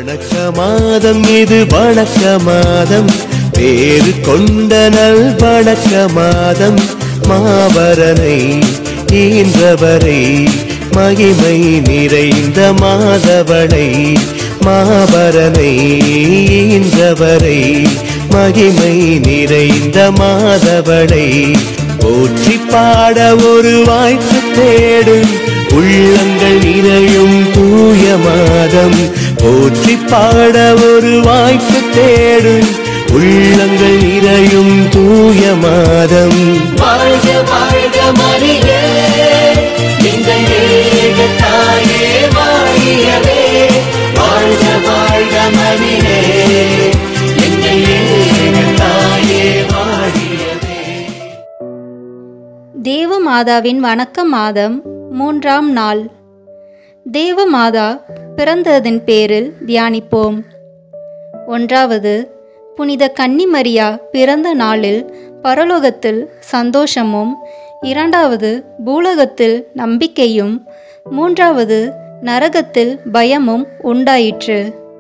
வணக்க மாதம் இது வணக்க மாதம் பேரு கொண்ட நல் வணக்க மாதம் மாபரனை ஈன்றவரை மகிமை நிறைந்த மாதவனை மாபரனை ஈன்றவரை மகிமை நிறைந்த மாதவனை போற்றி பாட ஒரு வாய்ப்பு தேடும் உள்ளங்கள் நிறையும் தூய மாதம் போற்றி பாட ஒரு வாய்ப்பு தேடும் உள்ளங்கள் நிறையும் தூய மாதம் வாழ்க வாழ்க மரியே எங்கள் ஏக தாயே வாழியவே வாழ்க வாழ்க மரியே எங்கள் ஏக தாயே வாழியவே தேவமாதாவின் வணக்க மாதம் மூன்றாம் நாள் தேவமாதா பிறந்ததன் பேரில் தியானிப்போம் ஒன்றாவது புனித கன்னிமரியா பிறந்த நாளில் பரலோகத்தில் சந்தோஷமும் இரண்டாவது பூலோகத்தில் நம்பிக்கையும் மூன்றாவது நரகத்தில் பயமும் உண்டாயிற்று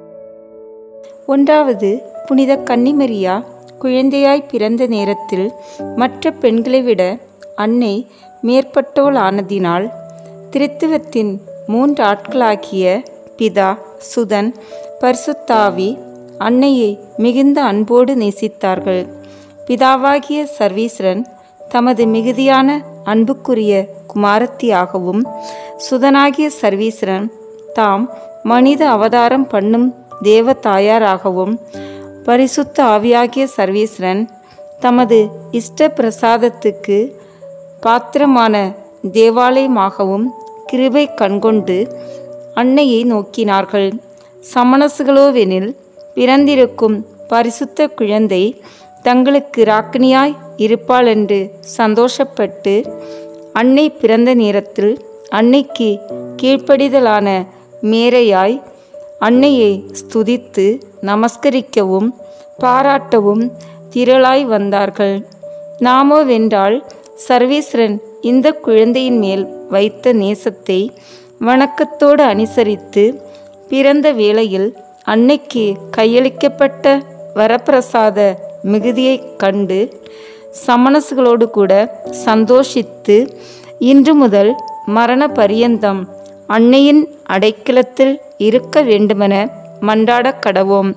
ஒன்றாவது புனித கன்னிமரியா குழந்தையாய் பிறந்த நேரத்தில் மற்ற பெண்களை விட அன்னை மேற்பட்டோள் ஆனதினால் திருத்துவத்தின் மூன்று ஆட்களாகிய பிதா சுதன் பரிசுத்தாவி அன்னையை மிகுந்த அன்போடு நேசித்தார்கள் பிதாவாகிய சர்வீஸ்வரன் தமது மிகுதியான அன்புக்குரிய குமாரத்தியாகவும் சுதனாகிய சர்வீஸ்வரன் தாம் மனித அவதாரம் பண்ணும் தேவ தாயாராகவும் பரிசுத்த ஆவியாகிய சர்வீஸ்வரன் தமது இஷ்ட பிரசாதத்துக்கு பாத்திரமான தேவாலயமாகவும் கிருபை கண்கொண்டு அன்னையை நோக்கினார்கள் சமணசுகளோவெனில் பிறந்திருக்கும் பரிசுத்த குழந்தை தங்களுக்கு ராக்கினியாய் இருப்பாள் என்று சந்தோஷப்பட்டு அன்னை பிறந்த நேரத்தில் அன்னைக்கு கீழ்ப்படிதலான மேரையாய் அன்னையை ஸ்துதித்து நமஸ்கரிக்கவும் பாராட்டவும் திரளாய் வந்தார்கள் நாமோ வென்றால் சர்வேஸ்வரன் இந்த குழந்தையின் மேல் வைத்த நேசத்தை வணக்கத்தோடு அனுசரித்து பிறந்த வேளையில் அன்னைக்கு கையளிக்கப்பட்ட வரப்பிரசாத மிகுதியைக் கண்டு சமணசுகளோடு கூட சந்தோஷித்து இன்று முதல் மரண பரியந்தம் அன்னையின் அடைக்கலத்தில் இருக்க வேண்டுமென மன்றாடக் கடவோம்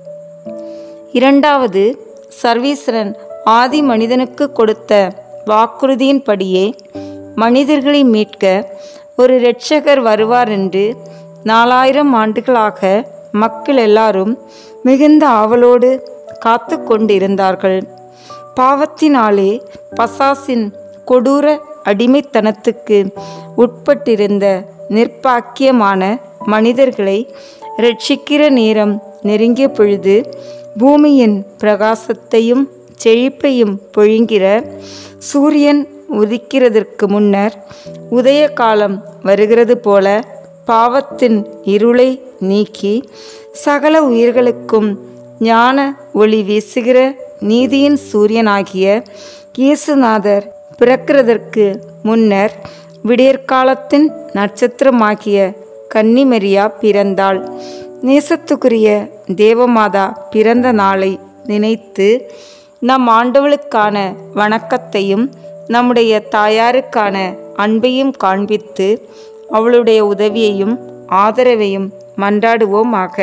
இரண்டாவது சர்வீஸ்வரன் ஆதி மனிதனுக்கு கொடுத்த வாக்குறுதியின்படியே மனிதர்களை மீட்க ஒரு இரட்சகர் வருவார் என்று நாலாயிரம் ஆண்டுகளாக மக்கள் எல்லாரும் மிகுந்த ஆவலோடு காத்து கொண்டிருந்தார்கள் பாவத்தினாலே பசாசின் கொடூர அடிமைத்தனத்துக்கு உட்பட்டிருந்த நிர்பாக்கியமான மனிதர்களை ரட்சிக்கிற நேரம் நெருங்கிய பொழுது பூமியின் பிரகாசத்தையும் செழிப்பையும் பொழிங்கிற சூரியன் உதிக்கிறதற்கு முன்னர் உதய காலம் வருகிறது போல பாவத்தின் இருளை நீக்கி சகல உயிர்களுக்கும் ஞான ஒளி வீசுகிற நீதியின் சூரியனாகிய இயேசுநாதர் பிறக்கிறதற்கு முன்னர் விடியற்காலத்தின் நட்சத்திரமாகிய கன்னிமரியா பிறந்தாள் நேசத்துக்குரிய தேவமாதா பிறந்த நாளை நினைத்து நம் ஆண்டவளுக்கான வணக்கத்தையும் நம்முடைய தாயாருக்கான அன்பையும் காண்பித்து அவளுடைய உதவியையும் ஆதரவையும் மன்றாடுவோமாக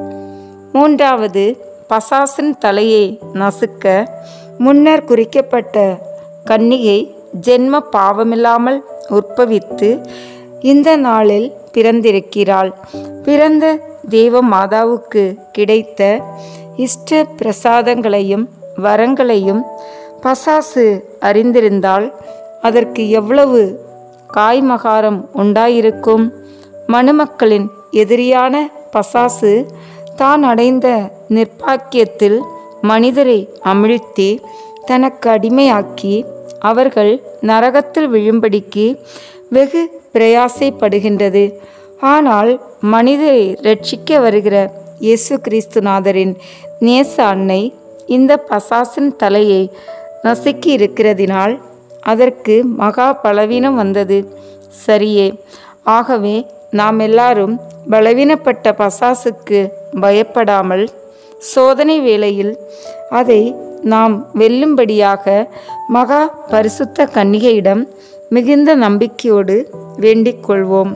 மூன்றாவது பசாசின் தலையை நசுக்க முன்னர் குறிக்கப்பட்ட கன்னிகை ஜென்ம பாவமில்லாமல் உற்பவித்து இந்த நாளில் பிறந்திருக்கிறாள் பிறந்த தேவ மாதாவுக்கு கிடைத்த இஷ்ட பிரசாதங்களையும் வரங்களையும் பசாசு அறிந்திருந்தால் அதற்கு எவ்வளவு காய்மகாரம் உண்டாயிருக்கும் மனுமக்களின் எதிரியான பசாசு தான் அடைந்த நிர்பாக்கியத்தில் மனிதரை அமிழ்த்தி தனக்கு அடிமையாக்கி அவர்கள் நரகத்தில் விழும்படிக்கு வெகு பிரயாசைப்படுகின்றது ஆனால் மனிதரை ரட்சிக்க வருகிற இயேசு கிறிஸ்துநாதரின் நேச அன்னை இந்த பசாசின் தலையை நசுக்கி இருக்கிறதினால் அதற்கு மகா பலவீனம் வந்தது சரியே ஆகவே நாம் எல்லாரும் பலவீனப்பட்ட பசாசுக்கு பயப்படாமல் சோதனை வேளையில் அதை நாம் வெல்லும்படியாக மகா பரிசுத்த கன்னிகையிடம் மிகுந்த நம்பிக்கையோடு வேண்டிக் கொள்வோம்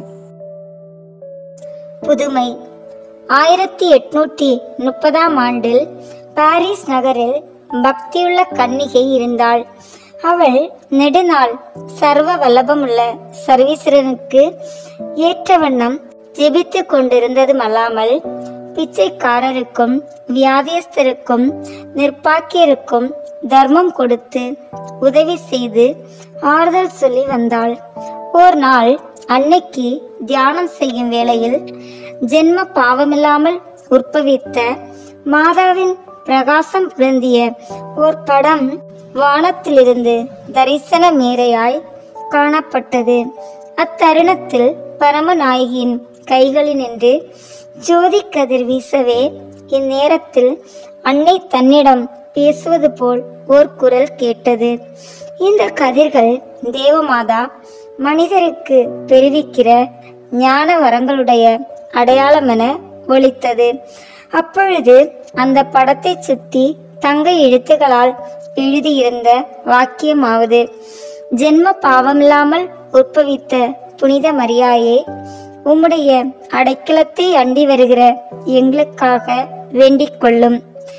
புதுமை ஆயிரத்தி எட்நூற்றி முப்பதாம் ஆண்டில் பாரிஸ் நகரில் பக்தியுள்ள கன்னிகை இருந்தாள் அவள் நெடுநாள் சர்வ வல்லபமுள்ள சர்வீஸ்வரனுக்கு ஏற்ற வண்ணம் ஜெபித்து கொண்டிருந்ததுமல்லாமல் பிச்சைக்காரருக்கும் வியாதியஸ்தருக்கும் நிர்பாக்கியருக்கும் தர்மம் கொடுத்து உதவி செய்து ஆறுதல் சொல்லி வந்தாள் ஓர் நாள் அன்னைக்கு தியானம் செய்யும் வேளையில் ஜென்ம பாவமில்லாமல் உற்பவித்த மாதாவின் பிரகாசம் பொருந்திய ஓர் படம் வானத்திலிருந்து தரிசன மேரையாய் காணப்பட்டது அத்தருணத்தில் பரமநாயகியின் கைகளினின்று ஜோதி கதிர் வீசவே இந்நேரத்தில் அன்னை தன்னிடம் பேசுவது போல் ஓர் குரல் கேட்டது இந்த கதிர்கள் தேவமாதா மனிதருக்கு தெரிவிக்கிற ஞான வரங்களுடைய அடையாளமென ஒலித்தது அப்பொழுது அந்த படத்தை சுற்றி தங்க எழுத்துக்களால் எழுதியிருந்த வாக்கியமாவது ஜென்ம பாவமில்லாமல் உற்பவித்த புனித மரியாயே உம்முடைய அடைக்கலத்தை அண்டி வருகிற எங்களுக்காக வேண்டிக் கொள்ளும்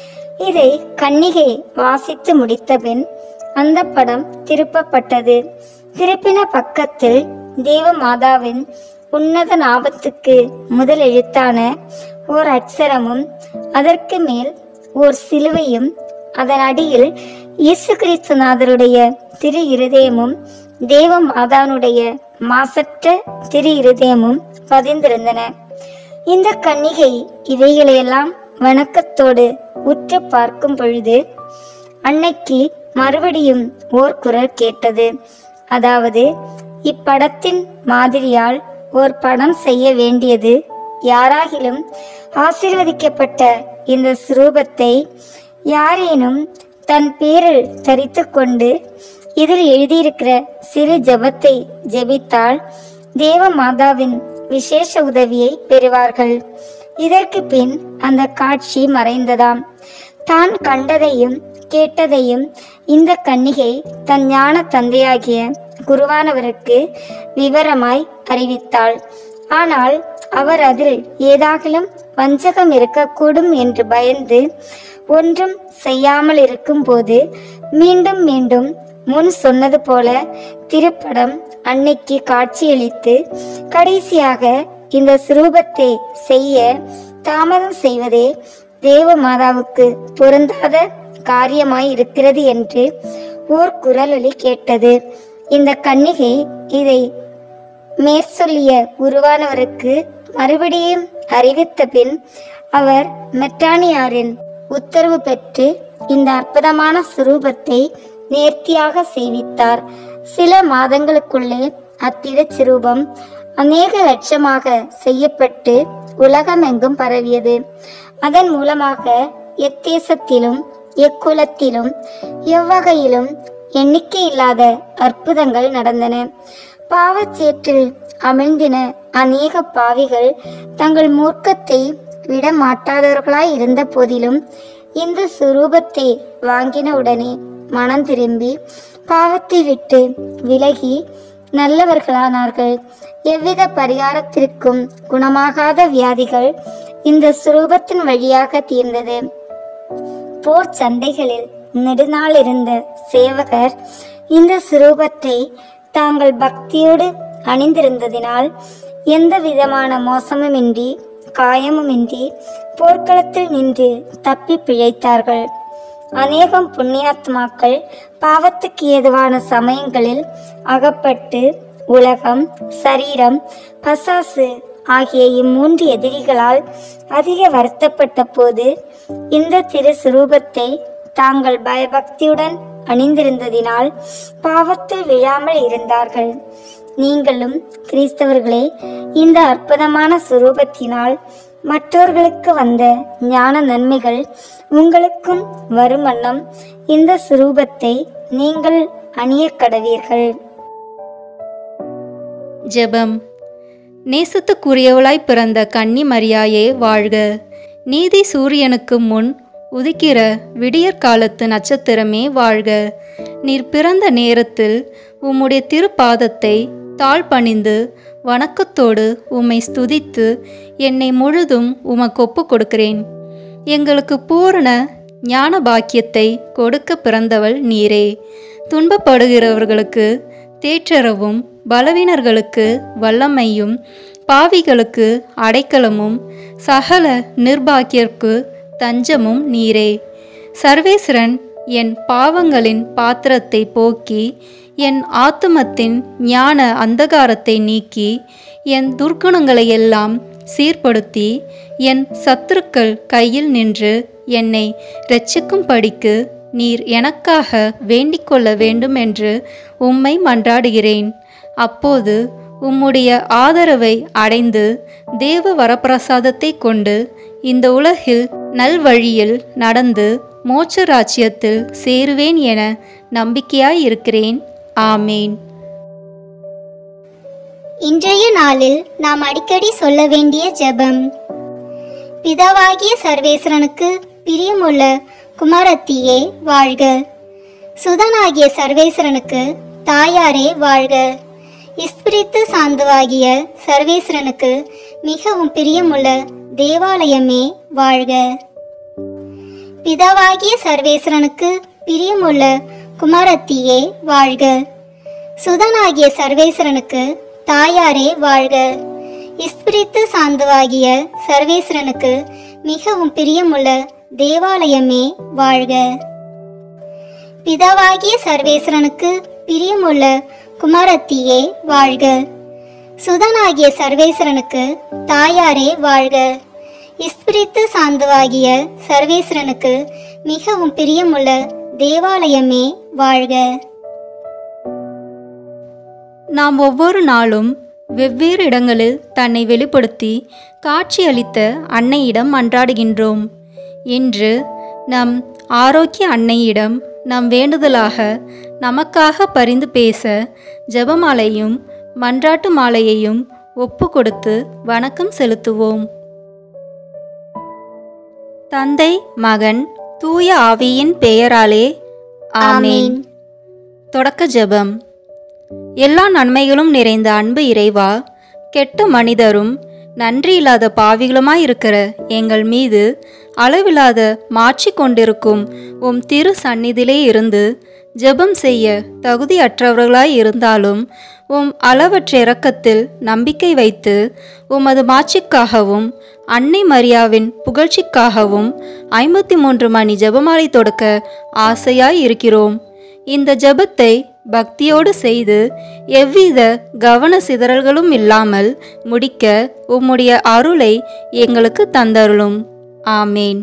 இதை கன்னிகை வாசித்து முடித்தபின் அந்த படம் திருப்பப்பட்டது திருப்பின பக்கத்தில் தேவ மாதாவின் உன்னத நாபத்துக்கு முதல் எழுத்தான ஓர் அட்சரமும் அதற்கு மேல் ஓர் சிலுவையும் அதன் அடியில் இயேசு கிறிஸ்துநாதருடைய திரு இருதயமும் தேவ மாதானுடைய மாசற்ற திரு இருதயமும் பதிந்திருந்தன இந்த கன்னிகை இவைகளையெல்லாம் வணக்கத்தோடு உற்று பார்க்கும் பொழுது அன்னைக்கு மறுபடியும் ஓர் குரல் கேட்டது அதாவது இப்படத்தின் மாதிரியால் ஓர் படம் செய்ய வேண்டியது யாராகிலும் ஆசீர்வதிக்கப்பட்ட இந்த சுரூபத்தை யாரேனும் தன் பேரில் தரித்து கொண்டு இதில் எழுதியிருக்கிற சிறு ஜெபத்தை ஜெபித்தால் தேவ மாதாவின் விசேஷ உதவியை பெறுவார்கள் இதற்கு பின் அந்த காட்சி மறைந்ததாம் தான் கண்டதையும் கேட்டதையும் இந்த கன்னிகை தன் ஞான தந்தையாகிய குருவானவருக்கு விவரமாய் அறிவித்தாள் ஆனால் அவர் அதில் ஏதாகிலும் வஞ்சகம் இருக்கக்கூடும் என்று பயந்து ஒன்றும் செய்யாமல் இருக்கும்போது மீண்டும் மீண்டும் முன் சொன்னது போல திருப்படம் அன்னைக்கு காட்சியளித்து கடைசியாக இந்த சுரூபத்தை செய்ய தாமதம் செய்வதே தேவ மாதாவுக்கு பொருந்தாத காரியமாய் இருக்கிறது என்று ஓர் குரலொலி கேட்டது இந்த கன்னிகை இதை மேற்சொல்லிய உருவானவருக்கு மறுபடியும் அறிவித்த பின் அவர் மெட்டானியாரின் உத்தரவு பெற்று இந்த அற்புதமான சுரூபத்தை நேர்த்தியாக செய்வித்தார் சில மாதங்களுக்குள்ளே அத்திருச்சிரூபம் அநேக லட்சமாக செய்யப்பட்டு உலகமெங்கும் பரவியது அதன் மூலமாக எத்தேசத்திலும் எக்குலத்திலும் எவ்வகையிலும் எண்ணிக்கையில்லாத அற்புதங்கள் நடந்தன பாவச்சேற்றில் அமிழ்ந்தின அநேக பாவிகள் தங்கள் மூர்க்கத்தை விட மாட்டாதவர்களாய் இருந்த போதிலும் இந்த சுரூபத்தை வாங்கின உடனே மனம் திரும்பி பாவத்தை விட்டு விலகி நல்லவர்களானார்கள் எவ்வித பரிகாரத்திற்கும் குணமாகாத வியாதிகள் இந்த சுரூபத்தின் வழியாக தீர்ந்தது போர் சண்டைகளில் நெடுநாள் இருந்த சேவகர் இந்த சுரூபத்தை தாங்கள் பக்தியோடு அணிந்திருந்ததினால் எந்த விதமான மோசமுமின்றி காயமுமின்றி போர்க்களத்தில் நின்று தப்பி பிழைத்தார்கள் அநேகம் புண்ணியாத்மாக்கள் பாவத்துக்கு ஏதுவான சமயங்களில் அகப்பட்டு உலகம் சரீரம் பசாசு ஆகிய இம்மூன்று எதிரிகளால் அதிக வருத்தப்பட்ட போது இந்த திரு சுரூபத்தை தாங்கள் பயபக்தியுடன் அணிந்திருந்ததினால் பாவத்தில் விழாமல் இருந்தார்கள் நீங்களும் கிறிஸ்தவர்களே இந்த அற்புதமான சுரூபத்தினால் மற்றவர்களுக்கு வந்த ஞான நன்மைகள் உங்களுக்கும் வரும் வண்ணம் இந்த சுரூபத்தை நீங்கள் அணியக் கடவீர்கள் ஜெபம் நேசத்துக்குரியவளாய் பிறந்த கன்னி மரியாயே வாழ்க நீதி சூரியனுக்கு முன் உதிக்கிற விடியற் காலத்து நட்சத்திரமே வாழ்க நீர் பிறந்த நேரத்தில் உம்முடைய திருப்பாதத்தை தாழ் பணிந்து வணக்கத்தோடு உம்மை ஸ்துதித்து என்னை முழுதும் உமக்கு ஒப்பு கொடுக்கிறேன் எங்களுக்கு பூரண ஞான பாக்கியத்தை கொடுக்க பிறந்தவள் நீரே துன்பப்படுகிறவர்களுக்கு தேற்றரவும் பலவீனர்களுக்கு வல்லமையும் பாவிகளுக்கு அடைக்கலமும் சகல நிர்பாக்கியர்க்கு தஞ்சமும் நீரே சர்வேஸ்வரன் என் பாவங்களின் பாத்திரத்தை போக்கி என் ஆத்துமத்தின் ஞான அந்தகாரத்தை நீக்கி என் துர்க்குணங்களையெல்லாம் சீர்படுத்தி என் சத்துருக்கள் கையில் நின்று என்னை இரட்சிக்கும் படிக்கு நீர் எனக்காக வேண்டிக் கொள்ள வேண்டும் என்று உம்மை மன்றாடுகிறேன் அப்போது உம்முடைய ஆதரவை அடைந்து தேவ வரப்பிரசாதத்தை கொண்டு இந்த உலகில் நல்வழியில் நடந்து மோட்ச ராஜ்யத்தில் சேருவேன் என நம்பிக்கையாய் இருக்கிறேன் ஆமேன் இன்றைய நாளில் நாம் அடிக்கடி சொல்ல வேண்டிய ஜெபம் பிதாவாகிய சர்வேஸ்வரனுக்கு பிரியமுள்ள குமாரத்தியே வாழ்க சுதனாகிய சர்வேஸ்வரனுக்கு தாயாரே வாழ்க இஸ்பிரித்து சாந்துவாகிய சர்வேஸ்வரனுக்கு மிகவும் பிரியமுள்ள தேவாலயமே வாழ்க பிதாவாகிய சர்வேஸ்வரனுக்கு பிரியமுள்ள குமாரத்தியே வாழ்க சுதனாகிய சர்வேஸ்வரனுக்கு தாயாரே வாழ்க இஸ்பிரித்து சாந்துவாகிய சர்வேஸ்வரனுக்கு மிகவும் பிரியமுள்ள தேவாலயமே வாழ்க பிதாவாகிய சர்வேஸ்வரனுக்கு பிரியமுள்ள குமாரத்தியே வாழ்க சுதனாகிய சர்வேஸ்வரனுக்கு தாயாரே வாழ்க இஸ்பிரித்து சாந்துவாகிய சர்வேஸ்வரனுக்கு மிகவும் பிரியமுள்ள தேவாலயமே வாழ்க நாம் ஒவ்வொரு நாளும் வெவ்வேறு இடங்களில் தன்னை வெளிப்படுத்தி காட்சியளித்த அன்னையிடம் மன்றாடுகின்றோம் இன்று நம் ஆரோக்கிய அன்னையிடம் நம் வேண்டுதலாக நமக்காக பரிந்து பேச ஜெபமாலையும் மன்றாட்டு மாலையையும் ஒப்பு கொடுத்து வணக்கம் செலுத்துவோம் தந்தை மகன் தூய ஆவியின் பெயராலே ஆமேன் தொடக்க ஜெபம் எல்லா நன்மைகளும் நிறைந்த அன்பு இறைவா கெட்ட மனிதரும் நன்றியில்லாத பாவிகளுமாயிருக்கிற எங்கள் மீது அளவில்லாத மாற்றிக் கொண்டிருக்கும் உம் திரு சந்நிதியிலே இருந்து ஜெபம் செய்ய தகுதியற்றவர்களாய் இருந்தாலும் உம் அளவற்ற இரக்கத்தில் நம்பிக்கை வைத்து உமது மாட்சிக்காகவும் அன்னை மரியாவின் புகழ்ச்சிக்காகவும் ஐம்பத்தி மூன்று மணி ஜெபமாலை தொடுக்க ஆசையாய் இருக்கிறோம் இந்த ஜெபத்தை பக்தியோடு செய்து எவ்வித கவன சிதறல்களும் இல்லாமல் முடிக்க உம்முடைய அருளை எங்களுக்கு தந்தருளும் ஆமேன்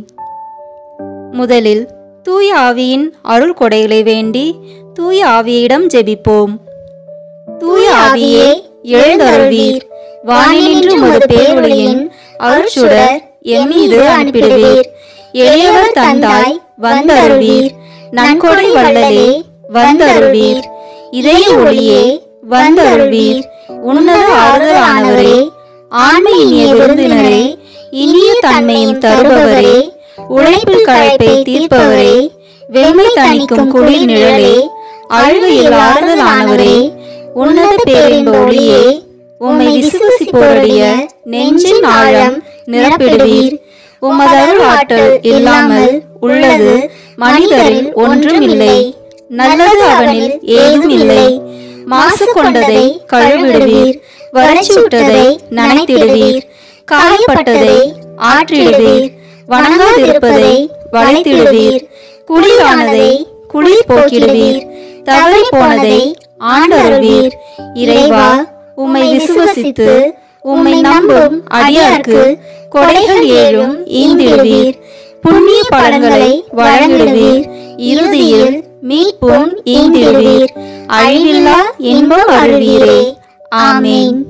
முதலில் தூய ஆவியின் அருள் கொடைகளை வேண்டி தூய ஆவியிடம் ஜெபிப்போம் தூய ஆவியே எழுந்தருள்வீர் வானினின்று உமது பேரொளியின் அருள்சுடர் எம்மீது அனுப்பிடுவீர் எளியவர் தந்தாய் வந்தருள்வீர் நன்கொடை வள்ளலே வந்தருள்வீர் இதய ஒளியே வந்தருள்வீர் உன்னத ஆறுதலானவரே ஆண்மையினிய விருந்தினரே இனிய தன்மையும் தருபவரே உழைப்பில் களைப்பை தீர்ப்பவரே வெம்மை தணிக்கும் குளிர் நிழலே அழுகையில் ஆறுதலானவரே உன்னத பேரின்ப ஒளியே உம்மை விசுவசிப்போருடைய நெஞ்சின் ஆழம் நிரப்பிடுவீர் உமது அருள் ஆற்றல் இல்லாமல் உள்ளது மனிதரில் ஒன்றும் இல்லை நல்லது அவனில் ஏதும் இல்லை மாசு கொண்டதை கழுவிடுவீர் வறட்சியுற்றதை நனைத்திடுவீர் காயப்பட்டதை ஆற்றிடுவீர் வணங்காதிருப்பதை வளைத்திடுவீர் குளிரானதை குளிர் போக்கிடுவீர் தவறி போனதை ஆண்டருவீர் இறைவா உம்மை விசுவசித்து உம்மை நம்பும் அடியார்க்கு கொடைகள் ஏழும் ஈந்திடுவீர் புண்ணிய பலன்களை வழங்கிடுவீர் இறுதியில் மீட்பும் ஈந்திடுவீர் அழிவில்லா இன்பம் அருள்வீரே ஆமேன்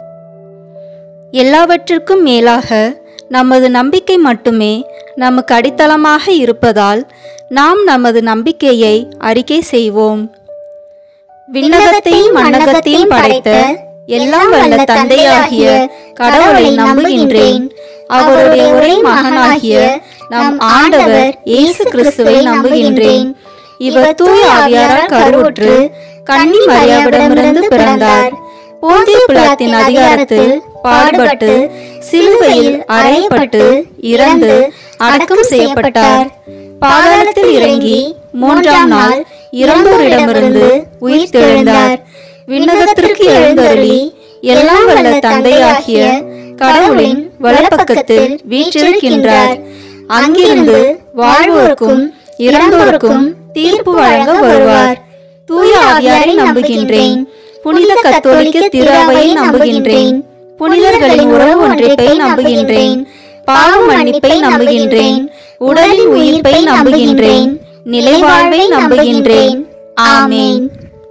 எல்லாவற்றிற்கும் மேலாக நமது நம்பிக்கை மட்டுமே நமக்கு அடித்தளமாக இருப்பதால் நாம் நமது நம்பிக்கையை அறிக்கை செய்வோம் விண்ணகத்தையும் மண்ணகத்தையும் படைத்த எல்லாம் வல்ல தந்தையாகிய கடவுளை நம்புகின்றேன் அவருடைய ஒரே மகனாகிய நம் ஆண்டவர் இயேசு கிறிஸ்துவை நம்புகின்றேன் இவர் தூய ஆவியாரால் கருவுற்று கன்னி மரியாவிடமிருந்து பிறந்தார் போந்திய பிலாத்தின் அதிகாரத்தில் பாடுபட்டு சிலுவையில் அறையப்பட்டு இறந்து அடக்கம் செய்யப்பட்டார் பாதாளத்தில் இறங்கி மூன்றாம் நாள் இறந்தோரிடமிருந்து உயிர் தெழுந்தார் விண்ணகத்திற்கு எழுந்தருளி எல்லாம் வல்ல தந்தையாகிய கடவுளின் வலப்பக்கத்தில் வீற்றிருக்கின்றார் அங்கிருந்து வாழ்வோருக்கும் இறந்தோருக்கும் தீர்ப்பு வழங்க வருவார் தூய ஆவியாரை நம்புகின்றேன் புனித கத்தோலிக்க திருவையை நம்புகின்றேன் புனிதர்களின் உறவு ஒன்றிப்பை நம்புகின்றேன் பாவ மன்னிப்பை நம்புகின்றேன் உடலின் உயிர்ப்பை நம்புகின்றேன் நிலைவாழ்வை நம்புகின்றேன் ஆமேன்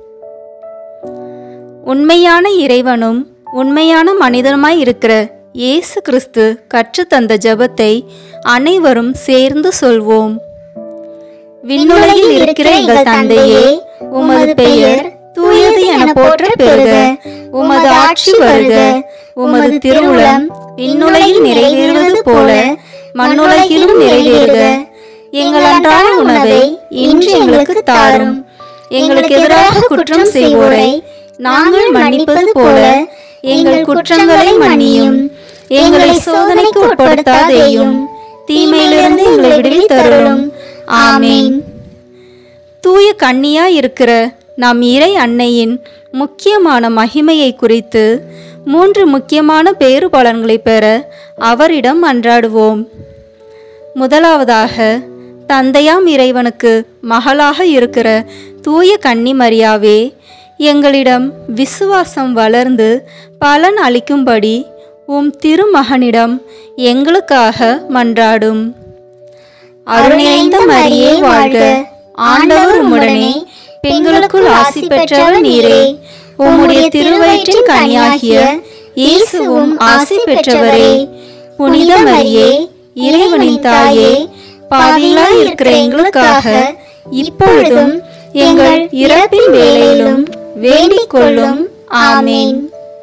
உண்மையான இறைவனும் உண்மையான மனிதனுமாய் இருக்கிற இயேசு கிறிஸ்து கற்றுத்தந்த ஜெபத்தை அனைவரும் சேர்ந்து சொல்வோம் விண்ணுலகில் இருக்கிற எங்கள் தந்தையே உமது பெயர் தூயது என போற்ற பெறுக உமது ஆட்சி வருக உமது திருவுளம் விண்ணுலகில் நிறைவேறுவது போல மண்ணுலகிலும் நிறைவேறுக எங்கள் அன்றாட உணவை இன்று எங்களுக்கு தாரும் எங்களுக்கு எதிராக குற்றம் செய்வோரை நாங்கள் மன்னிப்பது போல எங்கள் குற்றங்களை மன்னியும் எங்களை சோதனைக்கு உட்படுத்தாதேயும் தீமையிலிருந்து எங்களை விடுவித்தருளும் ஆமேன் தூய கன்னியா இருக்கிற நம் இறை அன்னையின் முக்கியமான மகிமையை குறித்து மூன்று முக்கியமான பேறு பலன்களை பெற அவரிடம் அன்றாடுவோம் முதலாவதாக தந்தையாம் இறைவனுக்கு மகளாக இருக்கிற தூய கன்னி மரியாவே எங்களிடம் விசுவாசம் வளர்ந்து பலன் அளிக்கும்படி உம் திருமகனிடம் எங்களுக்காக மன்றாடும் அருள்நிறைந்த மரியே வாழ்க ஆண்டவர் உம்முடனே பெண்களுக்குள் ஆசி பெற்றவர் நீரே உம்முடைய திருவயிற்றின் கனியாகிய இயேசுவும் ஆசி பெற்றவரே புனித மரியே இறைவனின் தாயே பாவிகளாய் இருக்கிற எங்களுக்காக இப்பொழுதும் எங்கள் இறப்பின் வேளையிலும் வேண்டிக் கொள்ளும் ஆமேன்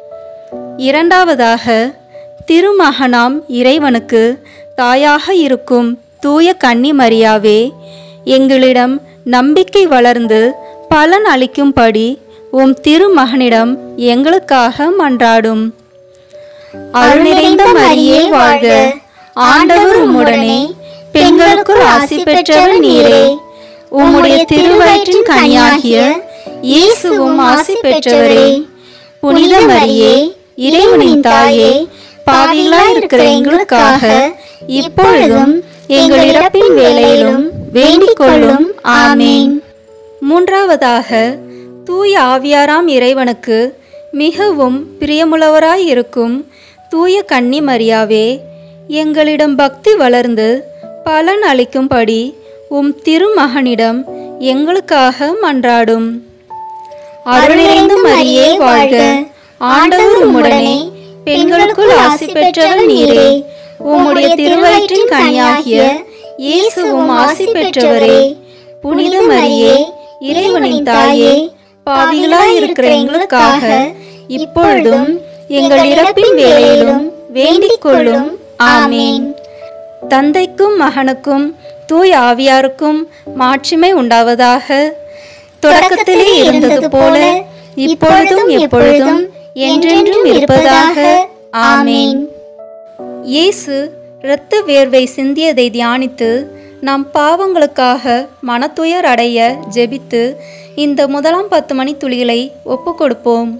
இரண்டாவதாக திருமகனாம் இறைவனுக்கு தாயாக இருக்கும் தூய கன்னி மரியாவே எங்களிடம் நம்பிக்கை வளர்ந்து பலன் அளிக்கும்படி உம் திருமகனிடம் எங்களுக்காக மன்றாடும் அருள் நிறைந்த மரியே வாழ்க ஆண்டவர் உம்முடனே பெண்களுக்குள் ஆசி பெற்றவர் நீரே உம்முடைய திருவயிற்றின் கனியாகிய இயேசுவும் ஆசி பெற்றவரே புனித மரியே இறைவனின் தாயே பாவிகளாய் இருக்கிற எங்களுக்காக இப்பொழுதும் எங்கள் இறப்பின் வேளையிலும் வேண்டிக் கொள்ளும் ஆமேன் மூன்றாவதாக தூய ஆவியாராம் இறைவனுக்கு மிகவும் பிரியமுள்ளவராய் இருக்கும் தூய கன்னி மரியாவே எங்களிடம் பக்தி வளர்ந்து பலன் அளிக்கும்படி உம் திருமகனிடம் எங்களுக்காக மன்றாடும் அருள் நிறைந்த மரியே வாழ்க ஆண்டவர் உம்முடனே பெண்களுக்குள் ஆசி பெற்றவர் நீரே உம்முடைய திருவயிற்றின் கனியாகிய இயேசுவும் ஆசி பெற்றவரே புனித மரியே இறைவனின் தாயே பாவிகளாய் இருக்கிற எங்களுக்காக இப்பொழுதும் எங்கள் இறப்பின் வேளையிலும் வேண்டிக் கொள்ளும் ஆமேன் தந்தைக்கும் மகனுக்கும் தூய் ஆவியாருக்கும் மாட்சிமை உண்டாவதாக தொடக்கத்திலே இருந்தது போல இப்பொழுதும் எப்பொழுதும் என்றென்றும் இருப்பதாக ஆமேன் இயேசு இரத்த வேர்வை சிந்தியதை தியானித்து நம் பாவங்களுக்காக மனத்துயர் அடைய ஜெபித்து இந்த முதலாம் பத்து மணி துளிகளை ஒப்புக்கொடுப்போம்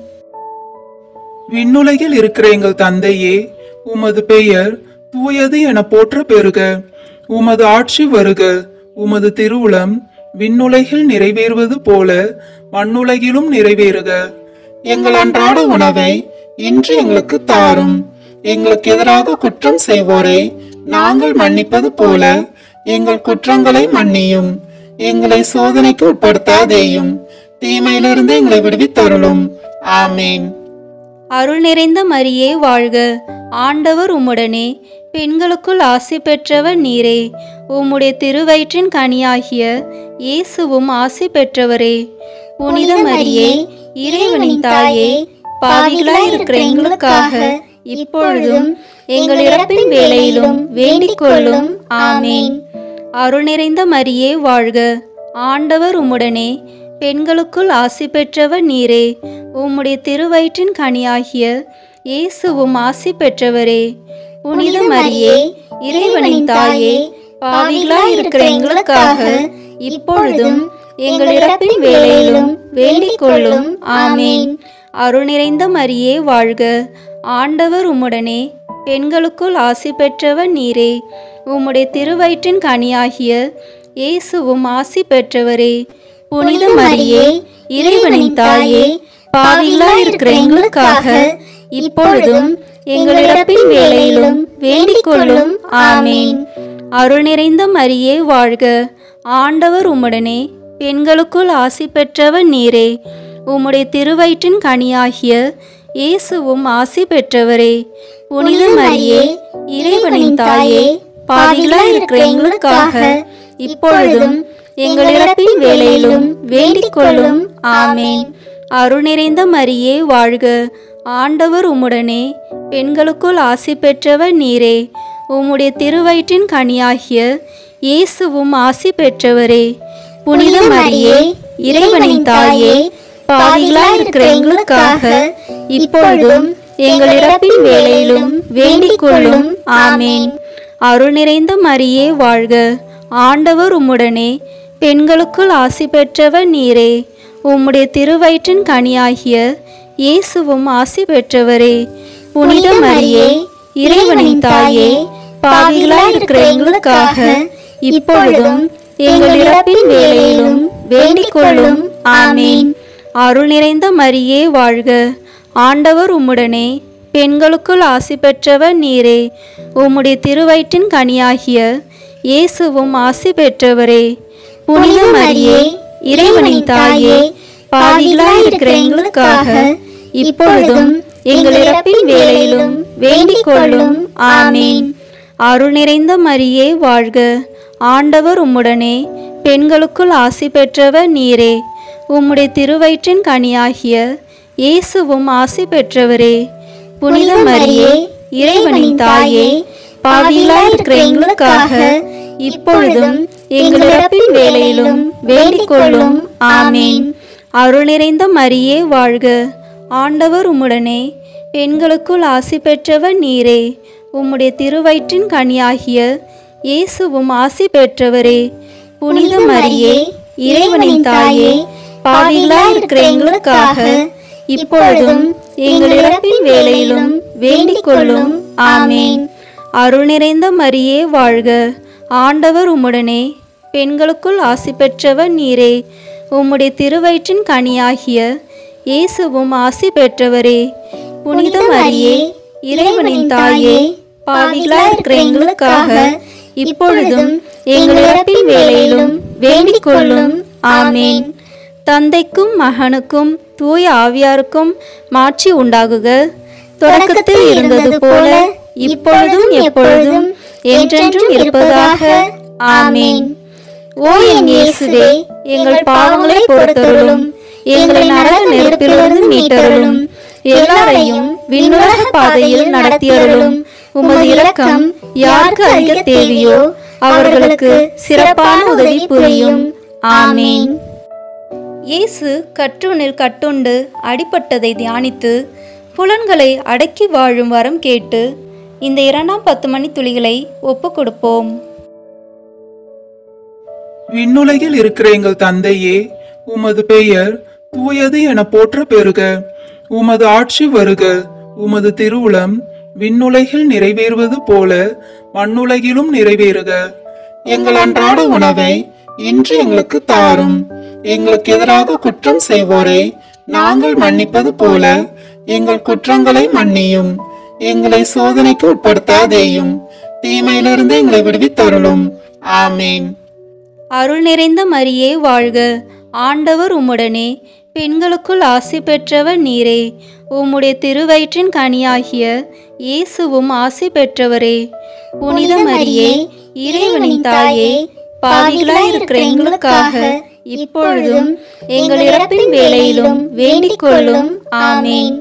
விண்ணுலகில் இருக்கிற எங்கள் தந்தையே உமது பெயர் தூயது என போற்ற பெறுக உமது ஆட்சி வருக உமது திருவுளம் விண்ணுலகில் நிறைவேறுவது போல மண்ணுலகிலும் நிறைவேறுக எங்கள் அன்றாட உணவை இன்று எங்களுக்கு தாரும் எங்களுக்கு எதிராக குற்றம் செய்வோரை நாங்கள் மன்னிப்பது போல எங்கள் குற்றங்களை மன்னியும் எங்களை சோதனைக்கு உட்படுத்தாதேயும் தீமையிலிருந்து எங்களை விடுவித்தருளும் ஆமேன் அருள் நிறைந்த மரியே வாழ்க ஆண்டவர் உம்முடனே பெண்களுக்குள் ஆசி பெற்றவர் நீரே உம்முடைய திருவயிற்றின் கனியாகிய இயேசுவும் ஆசி பெற்றவரே புனித மரியே இறைவனின் தாயே பாவிகளாய் இருக்கிற எங்களுக்காக இப்பொழுதும் எங்கள் இறப்பின் வேளையிலும் வேண்டிக் கொள்ளும் ஆமேன் அருள் நிறைந்த மரியே வாழ்க ஆண்டவர் உம்முடனே பெண்களுக்குள் ஆசி பெற்றவர் நீரே உம்முடைய திருவயிற்றின் கனியாகிய இயேசுவும் ஆசி பெற்றவரே புனித மரியே இறைவனின் தாயே பாவிகளாய் இருக்கிற எங்களுக்காக இப்பொழுதும் எங்கள் இறப்பின் வேளையிலும் வேண்டிக் கொள்ளும் ஆமேன் அருள் நிறைந்த மரியே வாழ்க ஆண்டவர் உம்முடனே பெண்களுக்குள் ஆசி பெற்றவர் நீரே உம்முடைய திருவயிற்றின் கனியாகிய இயேசுவும் ஆசி பெற்றவரே புனித மரியே இறைவனின் தாயே பாவிகளாய் இருக்கிற எங்களுக்காக இப்பொழுதும் எங்கள் இறப்பின் வேளையிலும் வேண்டிக் கொள்ளும் ஆமேன் அருள் நிறைந்த மரியே வாழ்க ஆண்டவர் உம்முடனே பெண்களுக்குள் ஆசி பெற்றவர் நீரே உம்முடைய திருவயிற்றின் கனியாகிய இயேசுவும் ஆசி பெற்றவரே புனித மரியே இறைவனின் தாயே பாவிகளாய் இருக்கிற எங்களுக்காக இப்பொழுதும் எங்கள் இறப்பின் வேளையிலும் வேண்டிக் கொள்ளும் ஆமேன் அருள் நிறைந்த மரியே வாழ்க ஆண்டவர் உம்முடனே பெண்களுக்குள் ஆசி பெற்றவர் நீரே உம்முடைய திருவயிற்றின் கனியாகிய இயேசுவும் ஆசி பெற்றவரே புனித மரியே இறைவனின் தாயே பாவிகளாய் இருக்கிற எங்களுக்காக இப்பொழுதும் எங்கள் இறப்பின் வேளையிலும் வேண்டிக் கொள்ளும் ஆமேன் அருள் நிறைந்த மரியே வாழ்க ஆண்டவர் உம்முடனே பெண்களுக்குள் ஆசி பெற்றவர் நீரே உம்முடைய திருவயிற்றின் கனியாகிய இயேசுவும் ஆசி பெற்றவரே புனித மரியே இறைவனின் தாயே பாவிகளாய் இருக்கிற எங்களுக்காக இப்பொழுதும் எங்கள் இறப்பின் வேளையிலும் வேண்டிக் கொள்ளும் ஆமேன் அருள் நிறைந்த மரியே வாழ்க ஆண்டவர் உம்முடனே பெண்களுக்குள் ஆசி பெற்றவர் நீரே உம்முடைய திருவயிற்றின் கனியாகிய இயேசுவும் ஆசி பெற்றவரே புனித மரியே இறைவனின் தாயே பாவிகளாய் இருக்கிற எங்களுக்காக இப்பொழுதும் எங்கள் இறப்பின் வேளையிலும் வேண்டிக் கொள்ளும் ஆமேன் அருள் நிறைந்த மரியே வாழ்க ஆண்டவர் உம்முடனே பெண்களுக்குள் ஆசி பெற்றவர் நீரே உம்முடைய திருவயிற்றின் கனியாகிய இயேசுவும் ஆசி பெற்றவரே புனித மரியே இறைவனின் தாயே பாவிகளாய் இருக்கிற எங்களுக்காக இப்பொழுதும் எங்கள் இறப்பின் வேளையிலும் வேண்டிக் கொள்ளும் ஆமேன் அருள் நிறைந்த மரியே வாழ்க ஆண்டவர் உம்முடனே பெண்களுக்குள் ஆசி பெற்றவர் நீரே உம்முடைய திருவயிற்றின் கனியாகிய இயேசுவும் ஆசி பெற்றவரே புனித மரியே இறைவனின் தாயே பாவிகளாய் இருக்கிற எங்களுக்காக இப்பொழுதும் எங்கள் இறப்பின் வேளையிலும் வேண்டிக் கொள்ளும் ஆமேன் அருள் நிறைந்த மரியே வாழ்க ஆண்டவர் உம்முடனே பெண்களுக்குள் ஆசி பெற்றவர் நீரே உம்முடைய திருவயிற்றின் கனியாகிய இயேசுவும் ஆசி பெற்றவரே புனித மரியே இறைவனின் தாயே பாவிகளாய் இருக்கிற எங்களுக்காக இப்பொழுதும் எங்கள் இறப்பின் வேளையிலும் வேண்டிக் கொள்ளும் ஆமேன் தந்தைக்கும் மகனுக்கும் தூய ஆவியாருக்கும் மாட்சி உண்டாகுக தொடக்கத்தில் இருந்தது போல இப்பொழுதும் எப்பொழுதும் என்றென்றும் இருப்பதாக ஆமேன் ஓ என் இயேசுவே எங்கள் பாவங்களை பொறுத்தருளும் எங்களை நரக நெருப்பிலிருந்து மீட்டருளும் எல்லாரையும் விண்ணுலக பாதையில் நடத்தியருளும் உமது இரக்கம் யாருக்கு அதிக தேவையோ அவர்களுக்கு சிறப்பான உதவி புரியும் ஆமேன் இயேசு கற்றூனில் கட்டுண்டு அடிபட்டதை தியானித்து புலன்களை அடக்கி வாழும் வரம் கேட்டு இந்த இரண்டாம் பத்து மணி துளிகளை ஒப்பு கொடுப்போம் விண்ணுலகில் இருக்கிற எங்கள் தந்தையே உமது பெயர் தூயது என போற்ற பெறுக உமது ஆட்சி வருக உமது திருவுளம் விண்ணுலகில் நிறைவேறுவது போல மண்ணுலகிலும் நிறைவேறுக எங்கள் அன்றாட உணவை இன்று எங்களுக்கு தாரும் எங்களுக்கு எதிராக குற்றம் செய்வோரை நாங்கள் மன்னிப்பது போல எங்கள் குற்றங்களை மன்னியும் எங்களை சோதனைக்கு உட்படுத்தாதேயும் தீமையிலிருந்து எங்களை விடுவித்தருளும் ஆமீன் அருள் நிறைந்த மரியே வாழ்க ஆண்டவர் உம்முடனே பெண்களுக்குள் ஆசி பெற்றவர் நீரே உம்முடைய திருவயிற்றின் கனியாகிய இயேசுவும் ஆசி பெற்றவரே புனித மரியே இறைவனின் தாயே பாவிகளாய் இருக்கிற எங்களுக்காக இப்பொழுதும் எங்கள் இறப்பின் வேளையிலும் வேண்டிக் கொள்ளும் ஆமேன்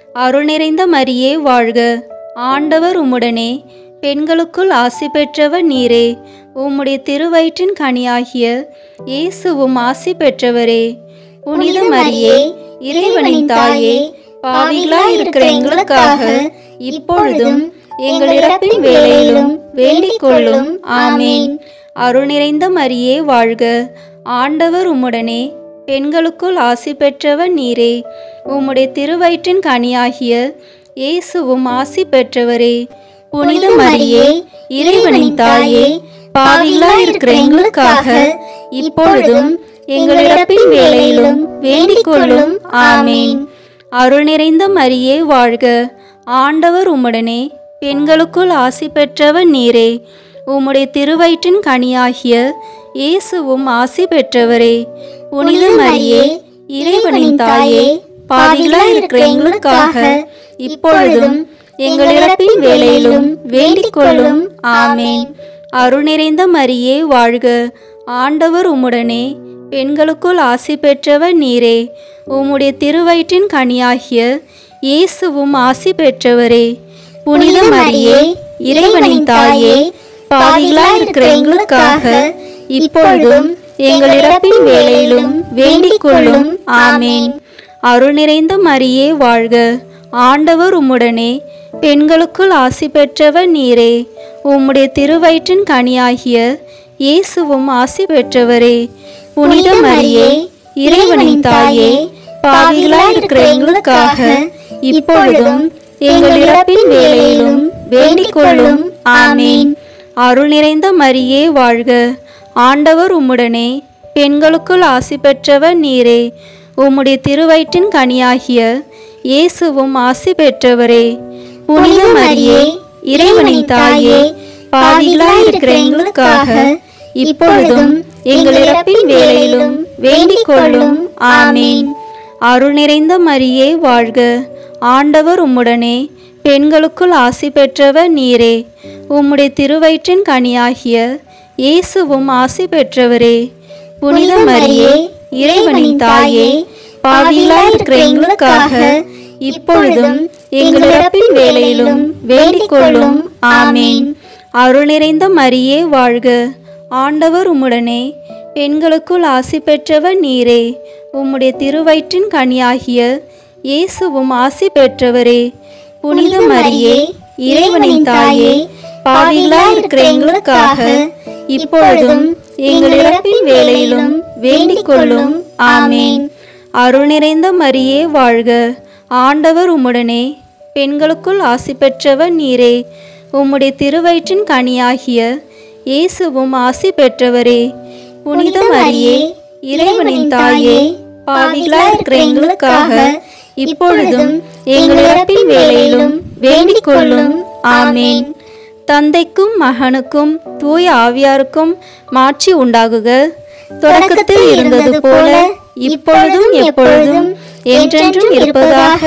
அருள் நிறைந்த மரியே வாழ்க ஆண்டவர் உம்முடனே பெண்களுக்குள் ஆசி பெற்றவர் நீரே உம்முடைய திருவயிற்றின் கனியாகிய இயேசுவும் ஆசி பெற்றவரே புனித மரியே இறைவனின் தாயே பாவிகளாய் இருக்கிற எங்களுக்காக இப்பொழுதும் எங்கள் இறப்பின் வேளையிலும் வேண்டிக் கொள்ளும் ஆமேன் அருள் நிறைந்த மரியே வாழ்க ஆண்டவர் உம்முடனே பெண்களுக்குள் ஆசி பெற்றவர் நீரே உம்முடைய திருவயிற்றின் கனியாகிய இயேசுவும் ஆசி பெற்றவரே புனித மரியே இறைவனின் தாயே பாவிகளாய் இருக்கிற எங்களுக்காக இப்பொழுதும் எங்கள் இறப்பின் வேளையிலும் வேண்டிக் கொள்ளும் ஆமேன் அருள் நிறைந்த மரியே வாழ்க ஆண்டவர் உம்முடனே பெண்களுக்குள் ஆசி பெற்றவர் நீரே உம்முடைய திருவயிற்றின் கனியாகிய இயேசுவும் ஆசி பெற்றவரே புனித மரியே இறைவனின் தாயே பாவிகளாய் இருக்கிற எங்களுக்காக இப்பொழுதும் எங்கள் இறப்பின் வேளையிலும் வேண்டிக் கொள்ளும் ஆமேன் அருள் நிறைந்த மரியே வாழ்க ஆண்டவர் உம்முடனே பெண்களுக்குள் ஆசி பெற்றவர் நீரே உம்முடைய திருவயிற்றின் கனியாகிய இயேசுவும் ஆசி பெற்றவரே புனித மரியே இறைவனின் தாயே பாவிகளாய் இருக்கிற எங்களுக்காக இப்பொழுதும் எங்கள் இறப்பின் வேளையிலும் வேண்டிக் கொள்ளும் ஆமேன் அருள் நிறைந்த மரியே வாழ்க ஆண்டவர் உம்முடனே பெண்களுக்குள் ஆசி பெற்றவர் நீரே உம்முடைய திருவயிற்றின் கனியாகிய இயேசுவும் ஆசி பெற்றவரே புனித மரியே இறைவனின் தாயே பாவிகளாய் இருக்கிற எங்களுக்காக இப்பொழுதும் எங்கள் இறப்பின் வேளையிலும் வேண்டிக் கொள்ளும் ஆமேன் அருள் நிறைந்த மரியே வாழ்க ஆண்டவர் உம்முடனே பெண்களுக்குள் ஆசி பெற்றவர் நீரே உம்முடைய திருவயிற்றின் கனியாகிய இயேசுவும் ஆசி பெற்றவரே புனித மரியே இறைவனின் தாயே பாவிகளாய் இருக்கிற எங்களுக்காக இப்பொழுதும் எங்கள் இறப்பின் வேளையிலும் வேண்டிக் கொள்ளும் ஆமேன் அருள் நிறைந்த மரியே வாழ்க ஆண்டவர் உம்முடனே பெண்களுக்குள் ஆசி பெற்றவர் நீரே உம்முடைய திருவயிற்றின் கனியாகிய இயேசுவும் ஆசி பெற்றவரே புனித மரியே இறைவனின் தாயே பாவிகளாய் இருக்கிற எங்களுக்காக இப்பொழுதும் எங்கள் இறப்பின் வேளையிலும் வேண்டிக் கொள்ளும் ஆமேன் அருள் நிறைந்த மரியே வாழ்க ஆண்டவர் உம்முடனே பெண்களுக்குள் ஆசி பெற்றவர் நீரே உம்முடைய திருவயிற்றின் கனியாகிய இயேசுவும் ஆசி பெற்றவரே புனித மரியே இறைவனின் தாயே பாவிகளாய் இருக்கிற எங்களுக்காக இப்பொழுதும் எங்கள் இறப்பின் வேளையிலும் வேண்டிக் கொள்ளும் ஆமேன் அருள் நிறைந்த மரியே வாழ்க ஆண்டவர் உம்முடனே பெண்களுக்குள் ஆசி பெற்றவர் நீரே உம்முடைய திருவயிற்றின் கனியாகிய இயேசுவும் ஆசி பெற்றவரே புனித மரியே இறைவனின் தாயே பாவிகளாய் இருக்கிற எங்களுக்காக இப்பொழுதும் எங்கள் இறப்பின் வேளையிலும் வேண்டிக் கொள்ளும் ஆமேன் தந்தைக்கும் மகனுக்கும் தூய ஆவியாருக்கும் மாட்சி உண்டாகுக தொடக்கத்தில் இருந்தது போல இப்பொழுதும் எப்பொழுதும் என்றென்றும் இருப்பதாக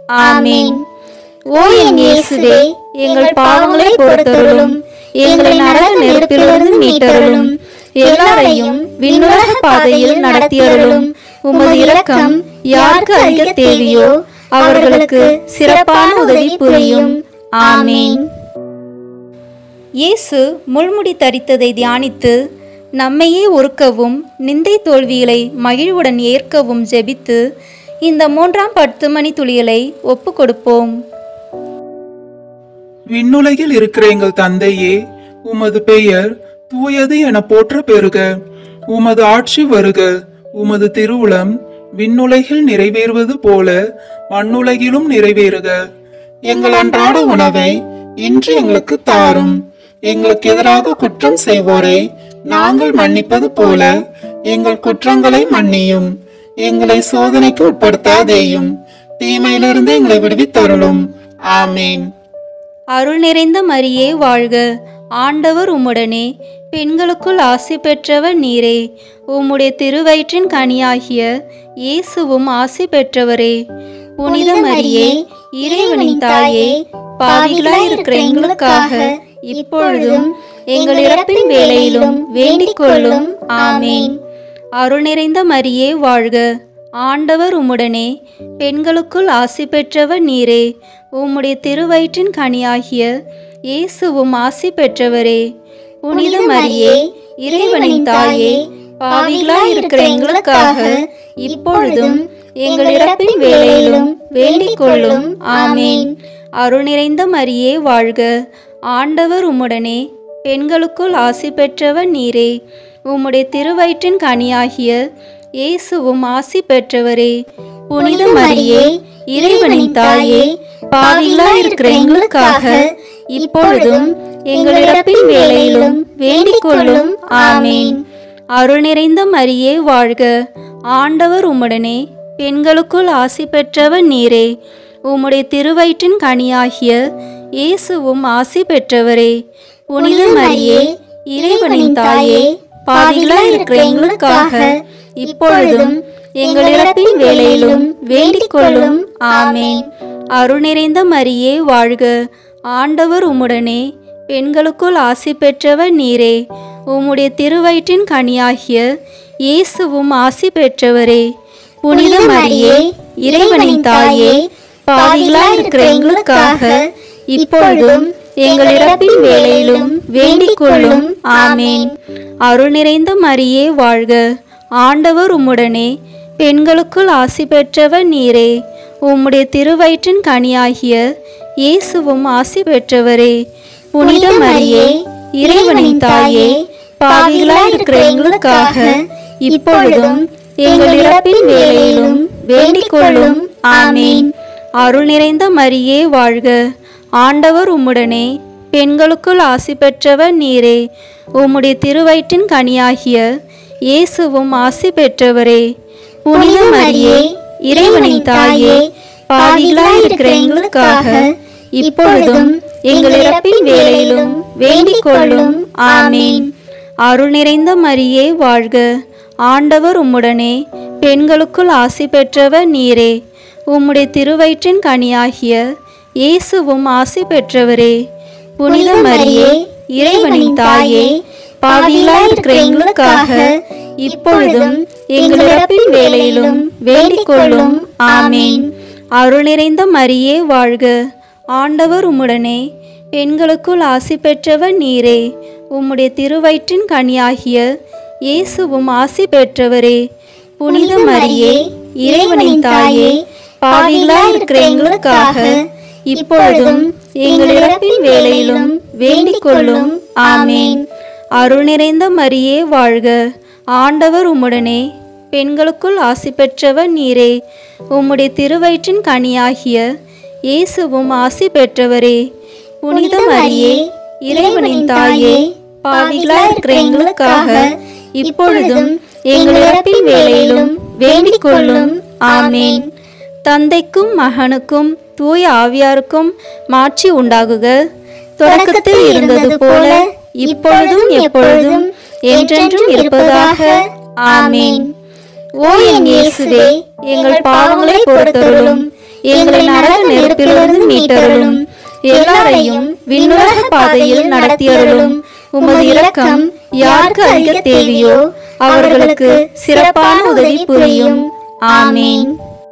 ஆமேன் ஓ என் இயேசுவே எங்கள் பாவங்களை பொறுத்தருளும் எங்களை நரக நெருப்பிலிருந்து மீட்டருளும் எல்லாரையும் விண்ணுலக பாதையில் நடத்தியருளும் உமது இரக்கம் யாருக்கு அதிக தேவையோ அவர்களுக்கு சிறப்பான உதவி புரியும் ஆமேன் இயேசு முள்முடி தரித்ததை தியானித்து நம்மையே ஒருக்கவும் நிந்தை தோல்விகளை மகிழ்வுடன் ஏற்கவும் ஜெபித்து இந்த மூன்றாம் பத்து மணி துளியலை ஒப்பு கொடுப்போம் விண்ணுலகில் இருக்கிற எங்கள் தந்தையே உமது பெயர் தூயது என போற்ற பெறுக உமது ஆட்சி வருக உமது திருவுளம் விண்ணுலகில் நிறைவேறுவது போல மண்ணுலகிலும் நிறைவேறுக எங்கள் அன்றாட உணவை இன்று எங்களுக்கு தாரும் எங்களுக்கு எதிராக குற்றம் செய்வோரை நாங்கள் மன்னிப்பது போல எங்கள் குற்றங்களை மன்னியும் எங்களை சோதனைக்கு உட்படுத்தாதேயும் தீமையிலிருந்து எங்களை விடுவித்தருளும் ஆமீன் அருள் நிறைந்த மரியே வாழ்க ஆண்டவர் உம்முடனே பெண்களுக்குள் ஆசி பெற்றவர் நீரே உம்முடைய திருவயிற்றின் கனியாகிய இயேசுவும் ஆசி பெற்றவரே புனித மரியே இறைவனின் தாயே பாவிகளாய் இருக்கிற எங்களுக்காக இப்பொழுதும் எங்கள் இறப்பின் வேளையிலும் வேண்டிக் கொள்ளும் ஆமேன் அருள் நிறைந்த மரியே வாழ்க ஆண்டவர் உம்முடனே பெண்களுக்குள் ஆசி பெற்றவர் நீரே உம்முடைய திருவயிற்றின் கனியாகிய இயேசுவும் ஆசி பெற்றவரே புனித மரியே இறைவனின் தாயே பாவிகளாய் இருக்கிற எங்களுக்காக இப்பொழுதும் எங்கள் இறப்பின் வேளையிலும் வேண்டிக் கொள்ளும் ஆமேன் அருள் நிறைந்த மரியே வாழ்க ஆண்டவர் உம்முடனே பெண்களுக்குள் ஆசி பெற்றவர் நீரே உம்முடைய திருவயிற்றின் கனியாகிய இயேசுவும் ஆசி பெற்றவரே புனித மரியே இறைவனின் தாயே பாவிகளாய் இருக்கிற எங்களுக்காக இப்பொழுதும் எங்கள் இறப்பின் வேளையிலும் வேண்டிக் கொள்ளும் ஆமேன் அருள் நிறைந்த மரியே வாழ்க ஆண்டவர் உம்முடனே பெண்களுக்குள் ஆசி பெற்றவர் நீரே உம்முடைய திருவயிற்றின் கனியாகிய இயேசுவும் ஆசி பெற்றவரே புனித மரியே இறைவனின் தாயே பாவிகளாய் இருக்கிற எங்களுக்காக இப்பொழுதும் எங்கள் இறப்பின் வேளையிலும் வேண்டிக் கொள்ளும் ஆமேன் அருள் நிறைந்த மரியே வாழ்க ஆண்டவர் உம்முடனே பெண்களுக்குள் ஆசி பெற்றவர் நீரே உம்முடைய திருவயிற்றின் கனியாகிய இயேசுவும் ஆசி பெற்றவரே புனித மரியே இறைவனின் தாயே பாவிகளாய் இருக்கிற எங்களுக்காக இப்பொழுதும் எங்கள் இறப்பின் வேளையிலும் வேண்டிக் கொள்ளும் ஆமேன் அருள் நிறைந்த மரியே வாழ்க ஆண்டவர் உம்முடனே பெண்களுக்குள் ஆசி பெற்றவர் நீரே உம்முடைய திருவயிற்றின் கனியாகிய இயேசுவும் ஆசி பெற்றவரே புனித மரியே இறைவனின் தாயே பாவிகளாய் இருக்கிற எங்களுக்காக இப்பொழுதும் எங்கள் இறப்பின் வேளையிலும் வேண்டிக் கொள்ளும் ஆமேன் அருள் நிறைந்த மரியே வாழ்க ஆண்டவர் உம்முடனே பெண்களுக்குள் ஆசி பெற்றவர் நீரே உம்முடைய திருவயிற்றின் கனியாகிய இயேசுவும் ஆசி பெற்றவரே புனித மரியே இறைவனின் தாயே பாவிகளாய் இருக்கிற எங்களுக்காக இப்பொழுதும் எங்கள் இறப்பின் வேளையிலும் வேண்டிக் கொள்ளும் ஆமேன் அருள் நிறைந்த மரியே வாழ்க ஆண்டவர் உம்முடனே பெண்களுக்குள் ஆசி பெற்றவர் நீரே உம்முடைய திருவயிற்றின் கனியாகிய இயேசுவும் ஆசி பெற்றவரே புனித மரியே இறைவனின் தாயே பாவிகளாய் இருக்கிற எங்களுக்காக இப்பொழுதும் எங்கள் இறப்பின் வேளையிலும் வேண்டிக் கொள்ளும் ஆமேன் அருள் நிறைந்த மரியே வாழ்க ஆண்டவர் உம்முடனே பெண்களுக்குள் ஆசி பெற்றவர் நீரே உம்முடைய திருவயிற்றின் கனியாகிய இயேசுவும் ஆசி பெற்றவரே புனித மரியே இறைவனின் தாயே பாவிகளாய் இருக்கிற எங்களுக்காக இப்பொழுதும் எங்கள் இறப்பின் வேளையிலும் வேண்டிக் கொள்ளும் ஆமேன் அருள் நிறைந்த மரியே வாழ்க ஆண்டவர் உம்முடனே பெண்களுக்குள் ஆசி பெற்றவர் நீரே உம்முடைய திருவயிற்றின் கனியாகிய இயேசுவும் ஆசி பெற்றவரே புனித மரியே இறைவனின் தாயே பாவிகளாய் இருக்கிற எங்களுக்காக இப்பொழுதும் எங்கள் இறப்பின் வேளையிலும் வேண்டிக் கொள்ளும் ஆமேன் தந்தைக்கும் மகனுக்கும் தூய ஆவியாருக்கும் மாட்சி உண்டாகுக தொடக்கத்தில் இருந்தது போல இப்பொழுதும் எப்பொழுதும் என்றென்றும் இருப்பதாக ஆமேன் ஓ என் இயேசுவே எங்கள் பாவங்களை பொறுத்தருளும் எங்களை நரக நெருப்பிலிருந்து மீட்டருளும் எல்லாரையும் விண்ணுலக பாதையில் நடத்தியருளும் உமது இரக்கம் யாருக்கு அதிக தேவையோ அவர்களுக்கு சிறப்பான உதவி புரியும் ஆமேன்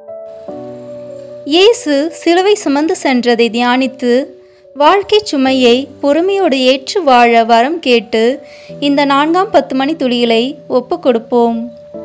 இயேசு சிலுவை சுமந்து சென்றதை தியானித்து வாழ்க்கை சுமையை பொறுமையோடு ஏற்று வாழ வரம் கேட்டு இந்த நான்காம் பத்து மணி துளிகளை ஒப்பு கொடுப்போம்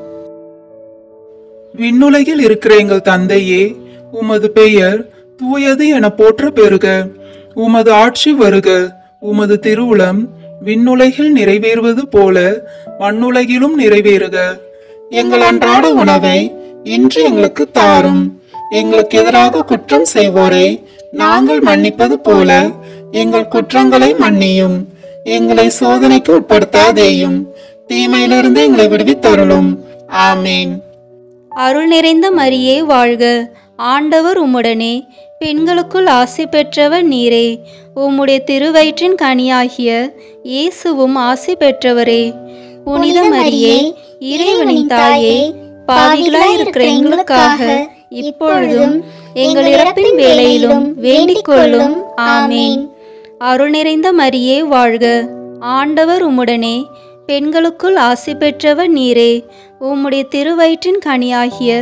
விண்ணுலகில் இருக்கிற எங்கள் தந்தையே உமது பெயர் தூயது என போற்ற பெறுக உமது ஆட்சி வருக உமது திருவுளம் விண்ணுலகில் நிறைவேறுவது போல மண்ணுலகிலும் நிறைவேறுக எங்கள் அன்றாட உணவை இன்று எங்களுக்கு தாரும் எங்களுக்கு எதிராக குற்றம் செய்வோரை நாங்கள் மன்னிப்பது போல எங்கள் குற்றங்களை மன்னியும் எங்களை சோதனைக்கு உட்படுத்தாதேயும் தீமையிலிருந்து எங்களை விடுவித்தருளும் ஆமீன் அருள் நிறைந்த மரியே வாழ்க ஆண்டவர் உம்முடனே பெண்களுக்குள் ஆசி பெற்றவர் நீரே உம்முடைய திருவயிற்றின் கனியாகிய இயேசுவும் ஆசி பெற்றவரே புனித மரியே இறைவனின் தாயே பாவிகளாய் இருக்கிற எங்களுக்காக இப்பொழுதும் எங்கள் இறப்பின் வேளையிலும் வேண்டிக் கொள்ளும் ஆமேன் அருள் நிறைந்த மரியே வாழ்க ஆண்டவர் உம்முடனே பெண்களுக்குள் ஆசி பெற்றவர் நீரே உம்முடைய திருவயிற்றின் கனியாகிய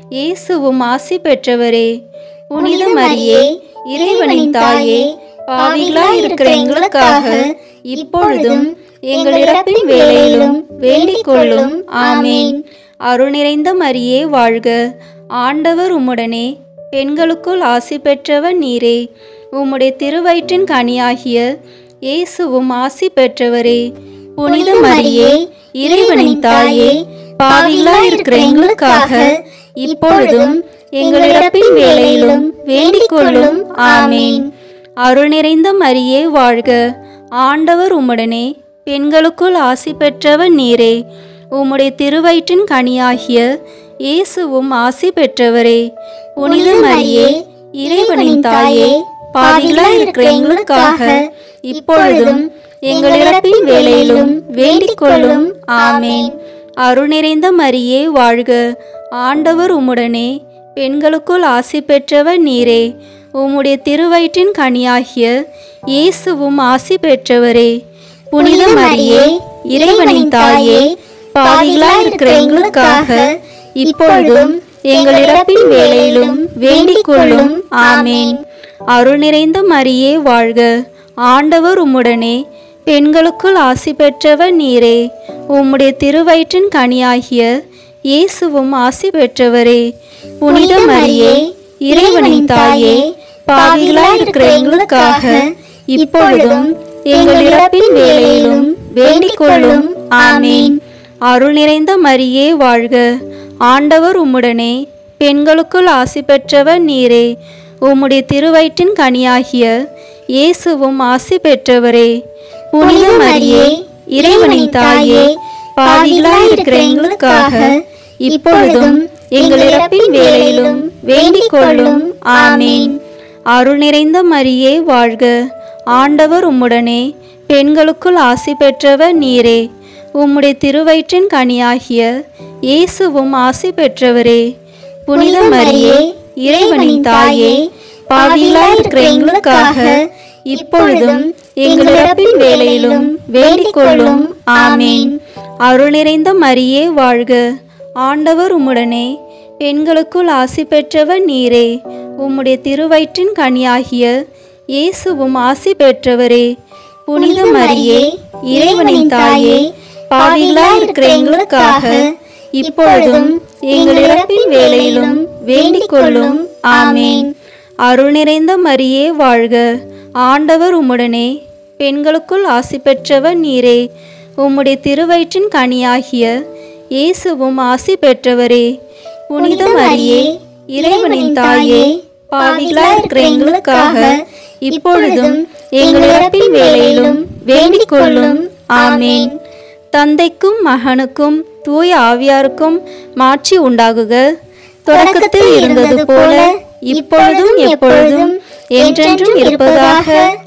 இயேசுவும் ஆசி பெற்றவரே புனித மரியே இறைவனின் தாயே பாவிகளாய் இருக்கிற எங்களுக்காக இப்பொழுதும் எங்கள் இறப்பின் வேளையிலும் வேண்டிக் கொள்ளும் ஆமேன் அருள் நிறைந்த மரியே வாழ்க ஆண்டவர் உம்முடனே பெண்களுக்குள் ஆசி பெற்றவர் நீரே உம்முடைய திருவயிற்றின் கனியாகிய இயேசுவும் ஆசி பெற்றவரே புனித மரியே இறைவனின் தாயே பாவிகளாய் இருக்கிற எங்களுக்காக இப்பொழுதும் எங்கள் இறப்பின் வேளையிலும் வேண்டிக் கொள்ளும் ஆமேன் அருள் நிறைந்த மரியே வாழ்க ஆண்டவர் உம்முடனே பெண்களுக்குள் ஆசி பெற்றவர் நீரே உம்முடைய திருவயிற்றின் கனியாகிய இயேசுவும் ஆசி பெற்றவரே புனித மரியே இறைவனின் தாயே பாவிகளாய் இருக்கிற எங்களுக்காக இப்பொழுதும் எங்கள் இறப்பின் வேளையிலும் வேண்டிக் கொள்ளும் ஆமேன் அருள் நிறைந்த மரியே வாழ்க ஆண்டவர் உம்முடனே பெண்களுக்குள் ஆசி பெற்றவர் நீரே உம்முடைய திருவயிற்றின் கனியாகிய இயேசுவும் ஆசி பெற்றவரே புனித மரியே இறைவனின் தாயே பாவிகளாய் இருக்கிற எங்களுக்காக இப்பொழுதும் எங்கள் இறப்பின் வேளையிலும் வேண்டிக் கொள்ளும் ஆமேன் அருள் நிறைந்த மரியே வாழ்க ஆண்டவர் உம்முடனே பெண்களுக்குள் ஆசி பெற்றவர் நீரே உம்முடைய திருவயிற்றின் கனியாகிய இயேசுவும் ஆசி பெற்றவரே புனித மரியே இறைவனின் தாயே பாவிகளாய் இருக்கிற எங்களுக்காக இப்பொழுதும் எங்கள் இறப்பின் வேளையிலும் வேண்டிக் கொள்ளும் ஆமேன் அருள் நிறைந்த மரியே வாழ்க ஆண்டவர் உம்முடனே பெண்களுக்குள் ஆசி பெற்றவர் நீரே உம்முடைய திருவயிற்றின் கனியாகிய இயேசுவும் ஆசி பெற்றவரே புனித மரியே இறைவனின் தாயே பாவிகளாய் இருக்கிற எங்களுக்காக இப்பொழுதும் எங்கள் இறப்பின் வேளையிலும் வேண்டிக் கொள்ளும் ஆமேன் அருள் நிறைந்த மரியே வாழ்க ஆண்டவர் உம்முடனே பெண்களுக்குள் ஆசி பெற்றவர் நீரே உம்முடைய திருவயிற்றின் கனியாகிய இயேசுவும் ஆசி பெற்றவரே புனித மரியே இறைவனின் தாயே பாவிகளாய் இருக்கிற எங்களுக்காக இப்பொழுதும் எங்கள் இறப்பின் வேளையிலும் வேண்டிக் கொள்ளும் ஆமேன் அருள் நிறைந்த மரியே வாழ்க ஆண்டவர் உம்முடனே பெண்களுக்குள் ஆசி பெற்றவர் நீரே உம்முடைய திருவயிற்றின் கனியாகிய இயேசுவும் ஆசி பெற்றவரே புனித மரியே இறைவனின் தாயே பாவிகளாய் இருக்கிற எங்களுக்காக இப்பொழுதும் எங்கள் இறப்பின் வேளையிலும் வேண்டிக் கொள்ளும் ஆமேன் அருள் நிறைந்த மரியே வாழ்க ஆண்டவர் உம்முடனே பெண்களுக்குள் ஆசி பெற்றவர் நீரே உம்முடைய திருவயிற்றின் கனியாகிய இயேசுவும் ஆசி பெற்றவரே புனித மரியே இறைவனின் தாயே பாவிகளாய் இருக்கிற எங்களுக்காக இப்பொழுதும் எங்கள் இறப்பின் வேளையிலும் வேண்டிக் கொள்ளும் ஆமேன் தந்தைக்கும் மகனுக்கும் தூய ஆவியாருக்கும் மாட்சி உண்டாகுக தொடக்கத்தில் இருந்தது போல இப்பொழுதும் எப்பொழுதும் என்றென்றும் இருப்பதாக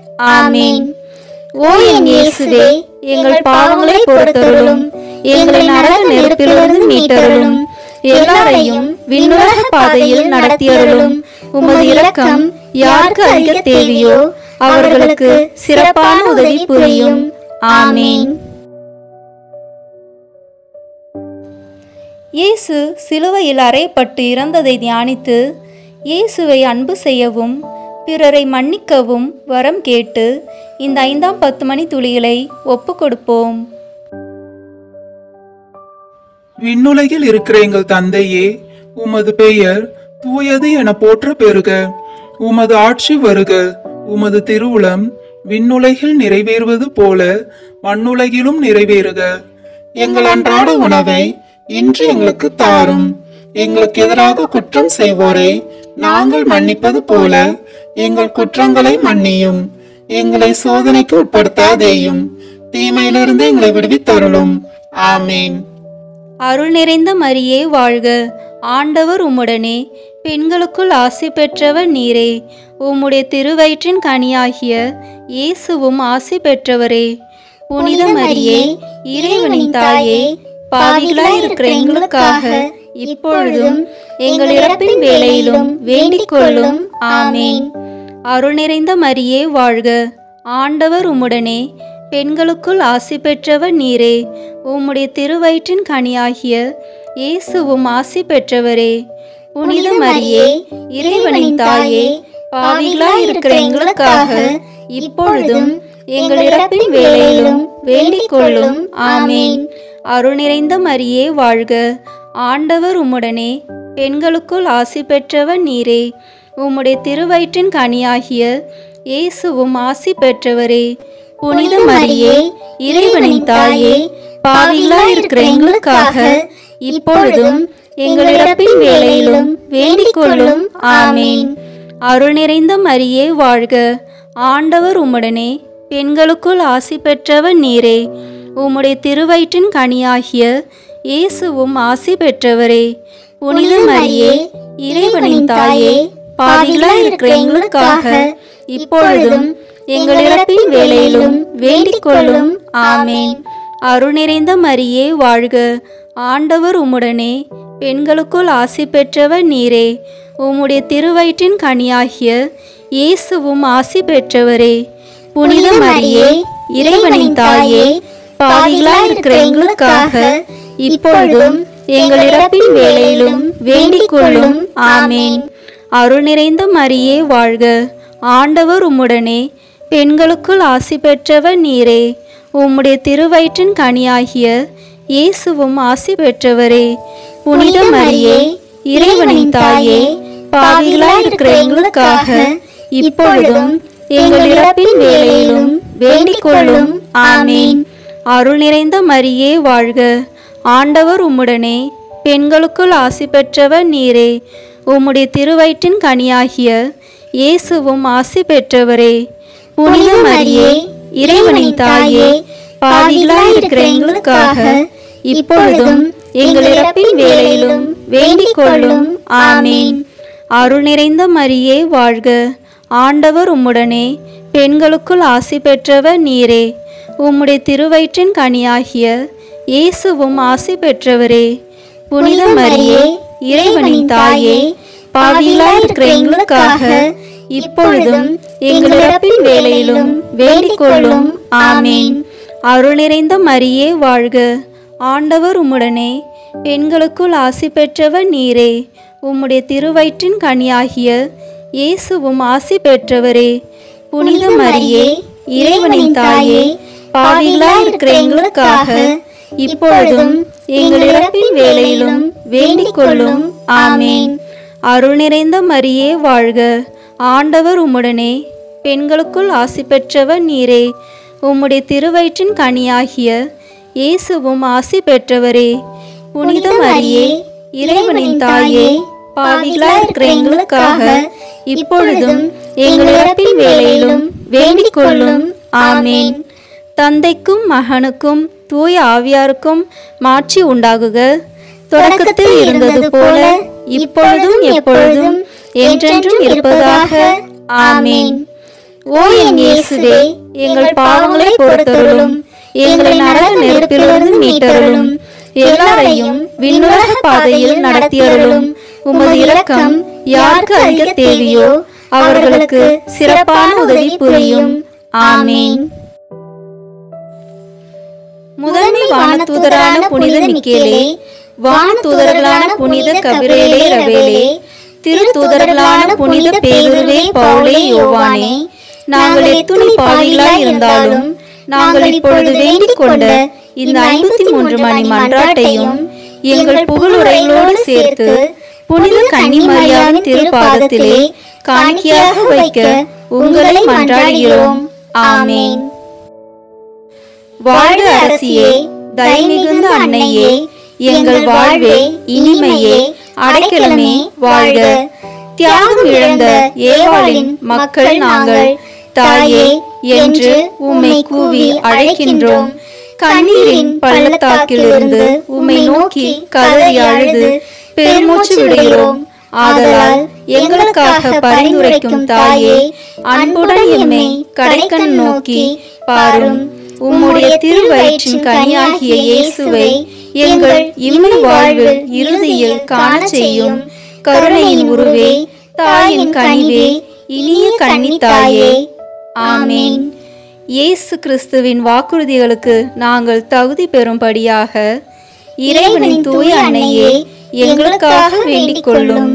ஆமேன் ஓ என் இயேசுவே எங்கள் பாவங்களை பொறுத்தருளும் எங்களை நரக நெருப்பிலிருந்து மீட்டருளும் எல்லாரையும் விண்ணுலக பாதையில் நடத்தியருளும் உமது இரக்கம் யாருக்கு அதிக தேவையோ அவர்களுக்கு சிறப்பான உதவி புரியும் ஆமேன் இயேசு சிலுவையில் அறையப்பட்டு இறந்ததை தியானித்து இயேசுவை அன்பு செய்யவும் பிறரை மன்னிக்கவும் வரம் கேட்டு இந்த ஐந்தாம் பத்து மணி துளிகளை ஒப்பு கொடுப்போம் விண்ணுலகில் இருக்கிற எங்கள் தந்தையே உமது பெயர் தூயது என போற்ற பெறுக உமது ஆட்சி வருக உமது திருவுளம் விண்ணுலகில் நிறைவேறுவது போல மண்ணுலகிலும் நிறைவேறுக எங்கள் அன்றாட உணவை இன்று எங்களுக்கு தாரும் எங்களுக்கு எதிராக குற்றம் செய்வோரை நாங்கள் மன்னிப்பது போல எங்கள் குற்றங்களை மன்னியும் எங்களை சோதனைக்கு உட்படுத்தாதேயும் தீமையிலிருந்து எங்களை விடுவித்தருளும் ஆமீன் அருள் நிறைந்த மரியே வாழ்க ஆண்டவர் உம்முடனே பெண்களுக்குள் ஆசி பெற்றவர் நீரே உம்முடைய திருவயிற்றின் கனியாகிய இயேசுவும் ஆசி பெற்றவரே புனித மரியே இறைவனின் தாயே பாவிகளாய் இருக்கிற எங்களுக்காக இப்பொழுதும் எங்கள் இறப்பின் வேளையிலும் வேண்டிக் கொள்ளும் ஆமேன் அருள் நிறைந்த மரியே வாழ்க ஆண்டவர் உம்முடனே பெண்களுக்குள் ஆசி பெற்றவர் நீரே உம்முடைய திருவயிற்றின் கனியாகிய இயேசுவும் ஆசி பெற்றவரே புனித மரியே இறைவனின் தாயே பாவிகளாய் இருக்கிற எங்களுக்காக இப்பொழுதும் எங்கள் இறப்பின் வேளையிலும் வேண்டிக் கொள்ளும் ஆமேன் அருள் நிறைந்த மரியே வாழ்க ஆண்டவர் உம்முடனே பெண்களுக்குள் ஆசி பெற்றவர் நீரே உம்முடைய திருவயிற்றின் கனியாகிய இயேசுவும் ஆசி பெற்றவரே புனித மரியே இறைவனின் தாயே பாவிகளாய் இருக்கிற எங்களுக்காக இப்பொழுதும் எங்கள் இறப்பின் வேளையிலும் வேண்டிக் கொள்ளும் ஆமேன் அருள் நிறைந்த மரியே வாழ்க ஆண்டவர் உம்முடனே பெண்களுக்குள் ஆசி பெற்றவர் நீரே உம்முடைய திருவயிற்றின் கனியாகிய இயேசுவும் ஆசி பெற்றவரே புனித மரியே இறைவனின் தாயே பாவிகளாய் இருக்கிற எங்களுக்காக இப்பொழுதும் எங்கள் இறப்பின் வேளையிலும் வேண்டிக் கொள்ளும் ஆமேன் அருள் நிறைந்த மரியே வாழ்க ஆண்டவர் உம்முடனே பெண்களுக்குள் ஆசி பெற்றவர் நீரே உம்முடைய திருவயிற்றின் கனியாகிய இயேசுவும் ஆசி பெற்றவரே புனித மரியே இறைவனின் தாயே பாவிகளாய் இருக்கிற எங்களுக்காக இப்பொழுதும் எங்கள் இறப்பின் வேளையிலும் வேண்டிக் கொள்ளும் ஆமேன் அருள் நிறைந்த மரியே வாழ்க ஆண்டவர் உம்முடனே பெண்களுக்குள் ஆசி பெற்றவர் நீரே உம்முடைய திருவயிற்றின் கனியாகிய இயேசுவும் ஆசி பெற்றவரே புனித மரியே இறைவனின் தாயே பாவிகளாய் இருக்கிற எங்களுக்காக இப்பொழுதும் எங்கள் இறப்பின் வேளையிலும் வேண்டிக் கொள்ளும் ஆமேன் அருள் நிறைந்த மரியே வாழ்க ஆண்டவர் உம்முடனே பெண்களுக்குள் ஆசி பெற்றவர் நீரே உம்முடைய திருவயிற்றின் கனியாகிய இயேசுவும் ஆசி பெற்றவரே புனித மரியே இறைவனின் தாயே பாவிகளாய் இருக்கிற எங்களுக்காக இப்பொழுதும் எங்கள் இறப்பின் வேளையிலும் வேண்டிக் கொள்ளும் ஆமேன் அருள் நிறைந்த மரியே வாழ்க ஆண்டவர் உம்முடனே பெண்களுக்குள் ஆசி பெற்றவர் நீரே உம்முடைய திருவயிற்றின் கனியாகிய இயேசுவும் ஆசி பெற்றவரே புனித மரியே இறைவனின் தாயே பாவிகளாய் இருக்கிற எங்களுக்காக இப்பொழுதும் எங்கள் இறப்பின் வேளையிலும் வேண்டிக் கொள்ளும் ஆமேன் அருள் நிறைந்த மரியே வாழ்க ஆண்டவர் உம்முடனே பெண்களுக்குள் ஆசி பெற்றவர் நீரே உம்முடைய திருவயிற்றின் கனியாகிய இயேசுவும் ஆசி பெற்றவரே புனித மரியே இறைவனின் தாயே பாவிகளாய் இருக்கிற எங்களுக்காக இப்பொழுதும் எங்கள் இறப்பின் வேளையிலும் வேண்டிக் கொள்ளும் ஆமேன் அருள் நிறைந்த மரியே வாழ்க ஆண்டவர் உம்முடனே பெண்களுக்குள் ஆசி பெற்றவர் நீரே உம்முடைய திருவயிற்றின் கனியாகிய இயேசுவும் ஆசி பெற்றவரே புனித மரியே இறைவனின் தாயே பாவிகளாய் இருக்கிற எங்களுக்காக இப்பொழுதும் எங்கள் இறப்பின் வேளையிலும் வேண்டிக் கொள்ளும் ஆமேன் தந்தைக்கும் மகனுக்கும் தூய ஆவியாருக்கும் மாட்சி உண்டாகுக தொடக்கத்தில் இருந்தது போல இப்பொழுதும் எப்பொழுதும் என்றென்றும் இருப்பதாக ஆமேன் ஓ என் இயேசுவே எங்கள் பாவங்களை பொறுத்தருளும் எங்களை நரக நெருப்பிலிருந்து மீட்டருளும் எல்லாரையும் விண்ணுலக பாதையில் நடத்தியருளும் உமது இரக்கம் யாருக்கு அதிக தேவையோ அவர்களுக்கு சிறப்பான உதவி புரியும் ஆமேன் முதன்மை வானதூதரான புனித மிக்கேலே வானதூதர்களான புனித கபிரேலே ரவேலே திருத்தூதர்களான புனித பேதுருவே பவுலே யோவானே நாங்கள் எத்துணை பாவிகளாய் இருந்தாலும் நாங்கள் இப்பொழுது வேண்டிக் கொண்ட இந்த ஐம்பத்தி மூன்று மணி மன்றாட்டையும் எங்கள் புகழுரைகளோடு சேர்த்து புனித கன்னிமரியாவின் திருப்பாதத்திலே காணிக்கையாக வைக்க உங்களை மன்றாடுகிறோம் ஆமேன் வாழ்க அரசியே தயமிகுந்த அன்னையே எங்கள் வாழ்வே இனிமையே அடைக்கலமே வாழ்க தியாகம் இழந்த ஏவாளின் மக்கள் நாங்கள் தாயே என்று உம்மை கூவி அழைக்கின்றோம் கண்ணீரின் பள்ளத்தாக்கிலிருந்து உம்மை நோக்கி கதறி அழுது பெருமூச்சு விடுகிறோம் ஆதலால் எங்களுக்காக பரிந்துரைக்கும் தாயே அன்புடன் எம்மை கடைக்கண் நோக்கி பாரும் உம்முடைய திருவயிற்றின் கனியாகிய இயேசுவை எங்கள் இம்மை வாழ்வில் இறுதியில் காணச் செய்யும் கருணையின் உருவே தாயின் கனிவே இனிய கன்னி தாயே ஆமேன் இயேசு கிறிஸ்துவின் வாக்குறுதிகளுக்கு நாங்கள் தகுதி பெறும்படியாக இறைவனின் தூய அன்னையே எங்களுக்காக வேண்டிக் கொள்ளும்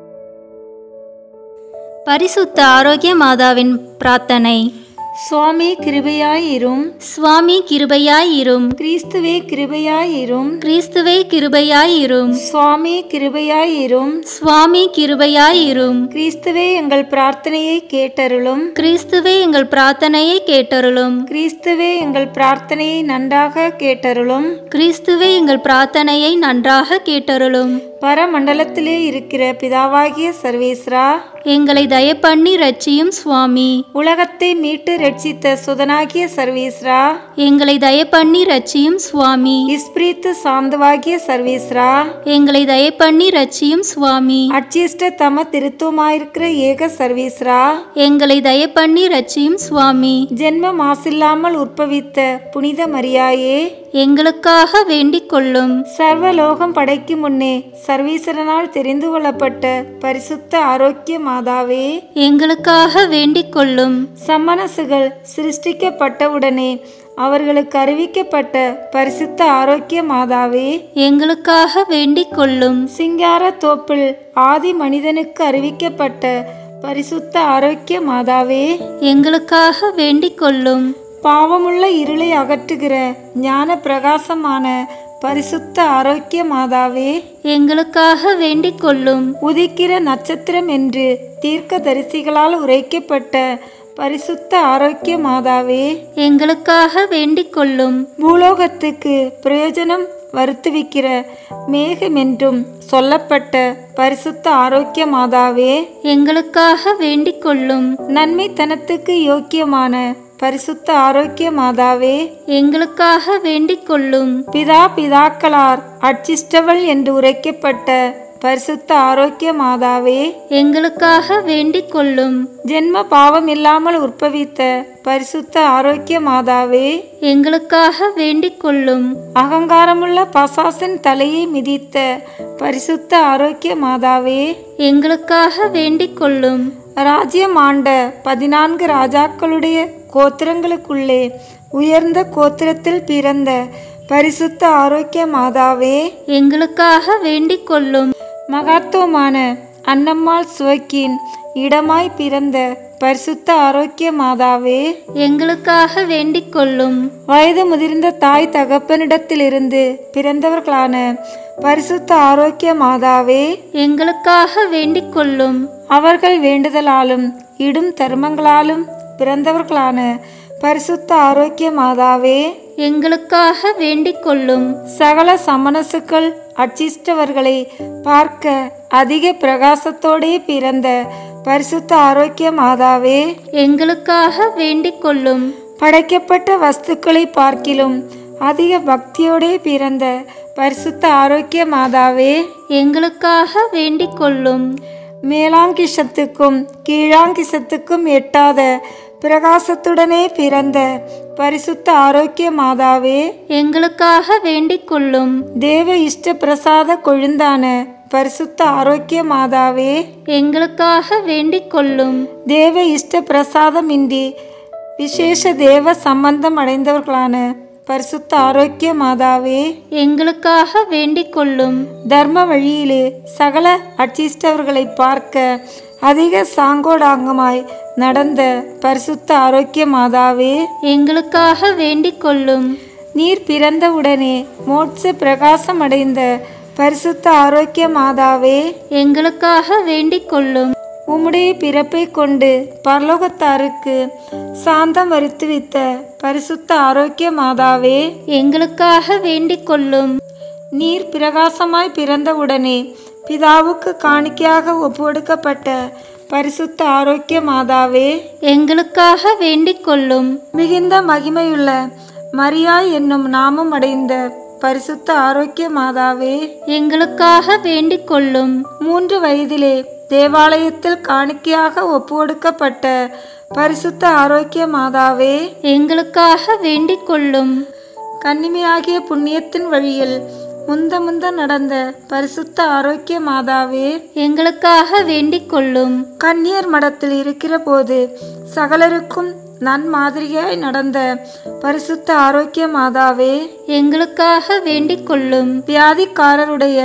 பரிசுத்த ஆரோக்கிய மாதாவின் பிரார்த்தனை சுவாமி கிருபையாயிரும் சுவாமி கிருபையாயிரும் கிறிஸ்துவே கிருபையாயிரும் கிறிஸ்துவே கிருபையாயிரும் சுவாமி கிருபையாயிரும் சுவாமி கிருபையாயிரும் கிறிஸ்துவே எங்கள் பிரார்த்தனையை கேட்டருளும் கிறிஸ்துவே எங்கள் பிரார்த்தனையை கேட்டருளும் கிறிஸ்துவே எங்கள் பிரார்த்தனையை நன்றாக கேட்டருளும் கிறிஸ்துவே எங்கள் பிரார்த்தனையை நன்றாக கேட்டருளும் பரமண்டலத்திலே இருக்கிற பிதாவாகிய சர்வேஸ்ரா எங்களை தயப்பண்ணி ரட்சியும் சுவாமி உலகத்தை மீட்டு ரட்சித்த சுதனாகிய சர்வேஸ்ரா எங்களை தயப்பண்ணி ரட்சியும் சுவாமி இஸ்பிரித்து சாந்தவாகிய சர்வேஸ்ரா எங்களை தயப்பண்ணி ரட்சியும் சுவாமி அச்சிஷ்ட தம திருத்துவமாயிருக்கிற ஏக சர்வேஸ்ரா எங்களை தயப்பண்ணி ரட்சியும் சுவாமி ஜென்ம மாசில்லாமல் உற்பவித்த புனித மரியாயே எங்களுக்காக வேண்டிக் கொள்ளும் சர்வலோகம் படைக்கும் முன்னே சர்வீசரனால் தெரிந்து கொள்ளப்பட்ட பரிசுத்த ஆரோக்கிய மாதாவே எங்களுக்காக வேண்டிக் கொள்ளும் சம்மனசுகள் சிருஷ்டிக்கப்பட்டவுடனே அவர்களுக்கு அறிவிக்கப்பட்ட பரிசுத்த ஆரோக்கிய மாதாவே எங்களுக்காக வேண்டிக் கொள்ளும் சிங்கார தோப்பில் ஆதி மனிதனுக்கு அறிவிக்கப்பட்ட பரிசுத்த ஆரோக்கிய மாதாவே எங்களுக்காக வேண்டிக் கொள்ளும் பாவமுள்ள இருளை அகற்றுகிற ஞான பிரகாசமான பரிசுத்த ஆரோக்கிய மாதாவே எங்களுக்காக வேண்டிக் கொள்ளும் உதிக்கிற நட்சத்திரம் என்று தீர்க்க தரிசிகளால் உரைக்கப்பட்ட பரிசுத்த ஆரோக்கிய மாதாவே எங்களுக்காக வேண்டிக் கொள்ளும் பூலோகத்துக்கு பிரயோஜனம் வருத்துவிக்கிற மேகம் என்றும் சொல்லப்பட்ட பரிசுத்த ஆரோக்கிய மாதாவே எங்களுக்காக வேண்டிக் கொள்ளும் நன்மைத்தனத்துக்கு யோக்கியமான பரிசுத்த ஆரோக்கிய மாதாவே எங்களுக்காக வேண்டிக் கொள்ளும் பிதா பிதாக்களார் அச்சிஷ்டவள் என்று உரைக்கப்பட்ட பரிசுத்த ஆரோக்கிய மாதாவே எங்களுக்காக வேண்டிக் கொள்ளும் ஜென்ம பாவம் இல்லாமல் உற்பவித்த பரிசுத்த ஆரோக்கிய மாதாவே எங்களுக்காக வேண்டிக் கொள்ளும் அகங்காரமுள்ள பசாசின் தலையை மிதித்த பரிசுத்த ஆரோக்கிய மாதாவே எங்களுக்காக வேண்டிக் கொள்ளும் ராஜ்யம் ஆண்ட பதினான்கு ராஜாக்களுடைய கோத்திரங்களுக்குள்ளே உயர்ந்த கோத்திரத்தில் பிறந்த பரிசுத்த ஆரோக்கிய மாதாவே எங்களுக்காக வேண்டிக் கொள்ளும் மகத்துவமான அன்னம்மாள் சுவக்கின் இடமாய் பிறந்த பரிசுத்த ஆரோக்கிய மாதாவே எங்களுக்காக வேண்டிக் கொள்ளும் வயது முதிர்ந்த தாய் தகப்பனிடத்திலிருந்து பிறந்தவர்களான பரிசுத்த ஆரோக்கிய மாதாவே எங்களுக்காக வேண்டிக் கொள்ளும் அவர்கள் வேண்டுதலாலும் இடும் தர்மங்களாலும் பிறந்தவர்களான பரிசுத்த ஆரோக்கிய மாதாவே எங்களுக்காக வேண்டிக் கொள்ளும் சகல சமணசுக்கள் அச்சிஷ்டவர்களை பார்க்க அதிக பிரகாசத்தோடே பிறந்த பரிசுத்த ஆரோக்கிய மாதாவே எங்களுக்காக வேண்டிக் கொள்ளும் படைக்கப்பட்ட வஸ்துக்களை பார்க்கிலும் அதிக பக்தியோடே பிறந்த பரிசுத்த ஆரோக்கிய மாதாவே எங்களுக்காக வேண்டிக் கொள்ளும் மேலாங்கிஷத்துக்கும் கீழாங்கிசத்துக்கும் எட்டாத பிரகாசத்துடனே பிறந்த பரிசுத்த ஆரோக்கிய மாதாவே எங்களுக்காக வேண்டிக் கொள்ளும் தேவ இஷ்ட பிரசாத கொழுந்தான பரிசுத்த ஆரோக்கிய மாதாவே எங்களுக்காக வேண்டிக் கொள்ளும் தேவ இஷ்ட பிரசாதமின்றி விசேஷ தேவ சம்பந்தம் அடைந்தவர்களான பரிசுத்த ஆரோக்கிய மாதாவே எங்களுக்காக வேண்டிக் கொள்ளும் தர்ம வழியிலே சகல அச்சிஷ்டவர்களை பார்க்க அதிக சாங்கோடாங்கமாய் நடந்த பரிசுத்த ஆரோக்கிய மாதாவே எங்களுக்காக வேண்டிக் கொள்ளும் நீர் பிறந்தவுடனே மோட்ச பிரகாசம் அடைந்த பரிசுத்த ஆரோக்கிய மாதாவே எங்களுக்காக வேண்டிக் கொள்ளும் உம்முடைய பிறப்பை கொண்டு பரலோகத்தாருக்கு சாந்தம் வருத்துவித்த பரிசுத்த ஆரோக்கிய மாதாவே எங்களுக்காக வேண்டிக் கொள்ளும் நீர் பிரகாசமாய் பிறந்தவுடனே பிதாவுக்கு காணிக்கையாக ஒப்புக்கொடுக்கப்பட்ட பரிசுத்த ஆரோக்கிய மாதாவே எங்களுக்காக வேண்டிக் கொள்ளும் மிகுந்த மகிமையுள்ள மரியாய் என்னும் நாமம் அடைந்த பரிசுத்த ஆரோக்கிய மாதாவே எங்களுக்காக வேண்டிக் கொள்ளும் மூன்று வயதிலே தேவாலயத்தில் காணிக்கையாக ஒப்புக்கொடுக்கப்பட்ட பரிசுத்த ஆரோக்கிய மாதாவே எங்களுக்காக வேண்டிக் கொள்ளும் கன்னிமையாகிய புண்ணியத்தின் வழியில் முந்த முந்த நடந்த பரிசுத்த ஆரோக்கிய மாதாவே எங்களுக்காக வேண்டிக் கொள்ளும் கன்னியர் மடத்தில் இருக்கிற போது சகலருக்கும் நன்மாதிரியாய் நடந்த பரிசுத்த ஆரோக்கிய மாதாவே எங்களுக்காக வேண்டிக் கொள்ளும் வியாதிக்காரருடைய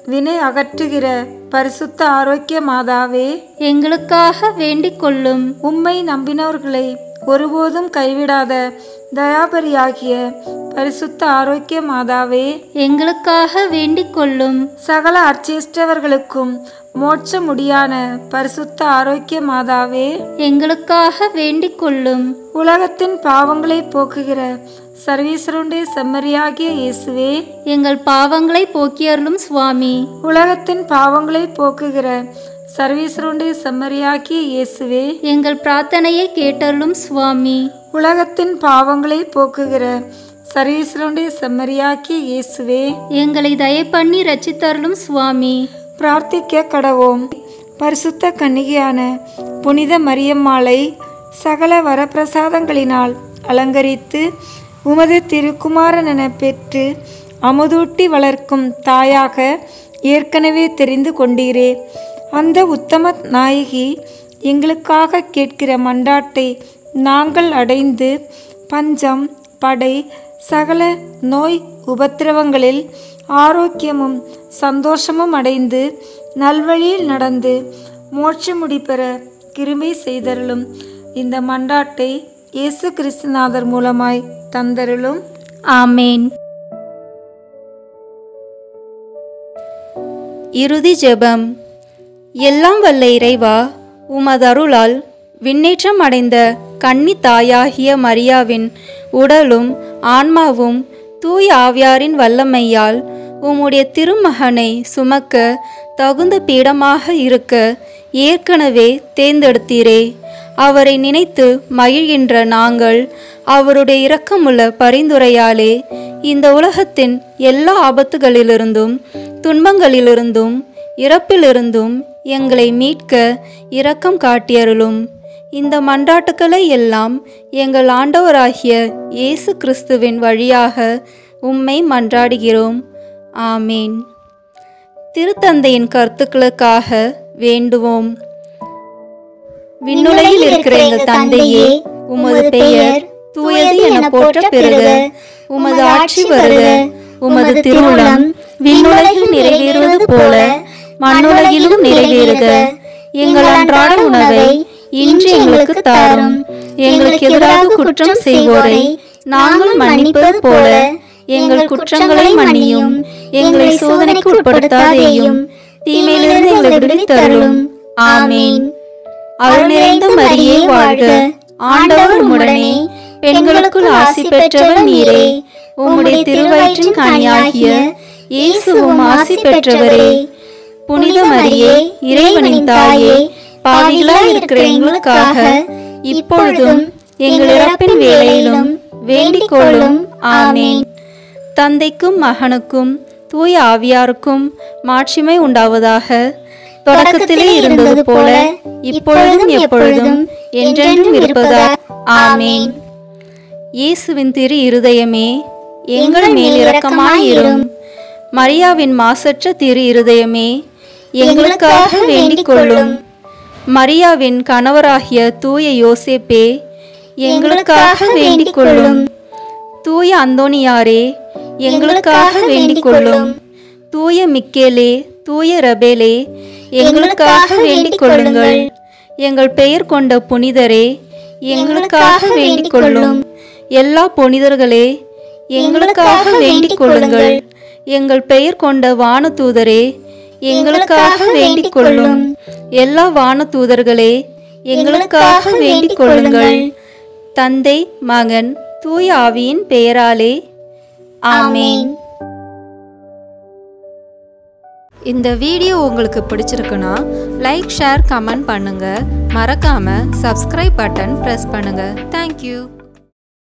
வினை அகற்றுகிற பரிசுத்த ஆரோக்கிய மாதாவே எங்களுக்காக வேண்டிக் கொள்ளும் உம்மை நம்பினவர்களை ஒருபோதும் கைவிடாத தயாபரியாகிய பரிசுத்த ஆரோக்கிய மாதாவே எங்களுக்காக வேண்டிக் கொள்ளும் சகல அர்ச்சிஷ்டவர்களுக்கும் மோட்ச முடியான பரிசுத்த ஆரோக்கிய மாதாவே எங்களுக்காக வேண்டிக் கொள்ளும் உலகத்தின் பாவங்களை போக்குகிற சர்வீஸ்வருடைய செம்மறியாகிய இயேசுவே எங்கள் பாவங்களை போக்கியருளும் சுவாமி உலகத்தின் பாவங்களை போக்குகிற சர்வீஸ்வருடைய செம்மறியாகிய இயேசுவே எங்கள் பிரார்த்தனையை கேட்டருளும் சுவாமி உலகத்தின் பாவங்களை போக்குகிற சர்வீஸ்வருடைய செம்மறியாகிய இயேசுவே எங்களை தயை பண்ணி ரட்சித்தருளும் சுவாமி பிரார்த்திக்க கடவோம் பரிசுத்த கன்னிகையான புனித மரியம்மாளை சகல வரப்பிரசாதங்களினால் அலங்கரித்து உமது திருக்குமாரன் என பெற்று அமுதூட்டி வளர்க்கும் தாயாக ஏற்கனவே தெரிந்து கொண்டீரே அந்த உத்தம நாயகி எங்களுக்காக கேட்கிற மண்டாட்டை நாங்கள் அடைந்து பஞ்சம் படை சகல நோய் உபத்திரவங்களில் ஆரோக்கியமும் சந்தோஷமும் அடைந்து நல்வழியில் நடந்து மோட்சமுடி பெற கிருமை செய்தருளும் இந்த மண்டாட்டை இயேசு கிறிஸ்துநாதர் மூலமாய் தந்தருளும் ஆமேன் இறுதி ஜெபம் எல்லாம் வல்ல இறைவா உமது அருளால் விண்ணேற்றம் அடைந்த கன்னி தாயாகிய மரியாவின் உடலும் ஆன்மாவும் தூய ஆவியாரின் வல்லமையால் உம்முடைய திருமகனை சுமக்க தகுந்த பீடமாக இருக்க ஏற்கனவே தேர்ந்தெடுத்தீரே அவரை நினைத்து மகிழ்கின்ற நாங்கள் அவருடைய இரக்கமுள்ள பரிந்துரையாலே இந்த உலகத்தின் எல்லா ஆபத்துகளிலிருந்தும் துன்பங்களிலிருந்தும் இறப்பிலிருந்தும் எங்களை மீட்க இரக்கம் காட்டியருளும் இந்த மன்றாட்டுக்களை எல்லாம் எங்கள் ஆண்டவராகிய இயேசு கிறிஸ்துவின் வழியாக உம்மை மன்றாடுகிறோம் ஆமேன் திருத்தந்தையின் கருத்துக்களுக்காக வேண்டுவோம் விண்ணுலகில் இருக்கிற எங்கள் தந்தையே உமது பெயர் தூயது என போற்ற பெறுக உமது ஆட்சி வருக உமது திருவுளம் விண்ணுலகில் நிறைவேறுவது போல மண்ணுலகிலும் நிறைவேறுக எங்கள் அன்றாட உணவை இன்று எங்களுக்கு தாரும் எங்களுக்கு எதிராக குற்றம் செய்வோரை நாங்கள் மன்னிப்பது போல எங்கள் குற்றங்களை மன்னியும் எங்களை சோதனைக்கு உட்படுத்தாதேயும் தீமையிலிருந்து எங்களை விடுவித்தருளும் ஆமேன் அருள் நிறைந்த மரியே வாழ்க ஆண்டவர் உம்முடனே பெண்களுக்குள் ஆசி பெற்றவர் நீரே உம்முடைய திருவயிற்றின் கனியாகிய இயேசுவும் ஆசி பெற்றவரே புனித மரியே இறைவனின் தாயே பாவிகளாய் இருக்கிற எங்களுக்காக இப்பொழுதும் எங்கள் இறப்பின் வேளையிலும் வேண்டிக் கொள்ளும் ஆமேன் தந்தைக்கும் மகனுக்கும் தூய ஆவியாருக்கும் மாட்சிமை உண்டாவதாக தொடக்கத்திலே இருந்தது போல இப்பொழுதும் எப்பொழுதும் என்றென்றும் இருப்பதாக ஆமேன் இயேசுவின் திரு இருதயமே எங்கள் மேல் இரக்கமாயிரும் மரியாவின் மாசற்ற திரு இருதயமே எங்களுக்காக வேண்டிக் கொள்ளும் மரியாவின் கணவராகிய தூய யோசேப்பே எங்களுக்காக வேண்டிக் கொள்ளும் தூய அந்தோனியாரே எங்களுக்காக வேண்டிக் கொள்ளும் தூய மிக்கேலே தூய ரபேலே எங்களுக்காக வேண்டிக் கொள்ளுங்கள் எங்கள் பெயர் கொண்ட புனிதரே எங்களுக்காக வேண்டிக் கொள்ளும் எல்லா புனிதர்களே எங்களுக்காக வேண்டிக் கொள்ளுங்கள் எங்கள் பெயர் கொண்ட வானதூதரே எங்களுக்காக வேண்டிக் கொள்ளும் எல்லா வானதூதர்களே எங்களுக்காக வேண்டிக் கொள்ளுங்கள் தந்தை மகன் தூய ஆவியின் பெயராலே ஆமேன் இந்த வீடியோ உங்களுக்கு பிடிச்சிருக்குன்னா லைக் ஷேர் கமெண்ட் பண்ணுங்க மறக்காம சப்ஸ்கிரைப் பட்டன் ப்ரெஸ் பண்ணுங்க தேங்க்யூ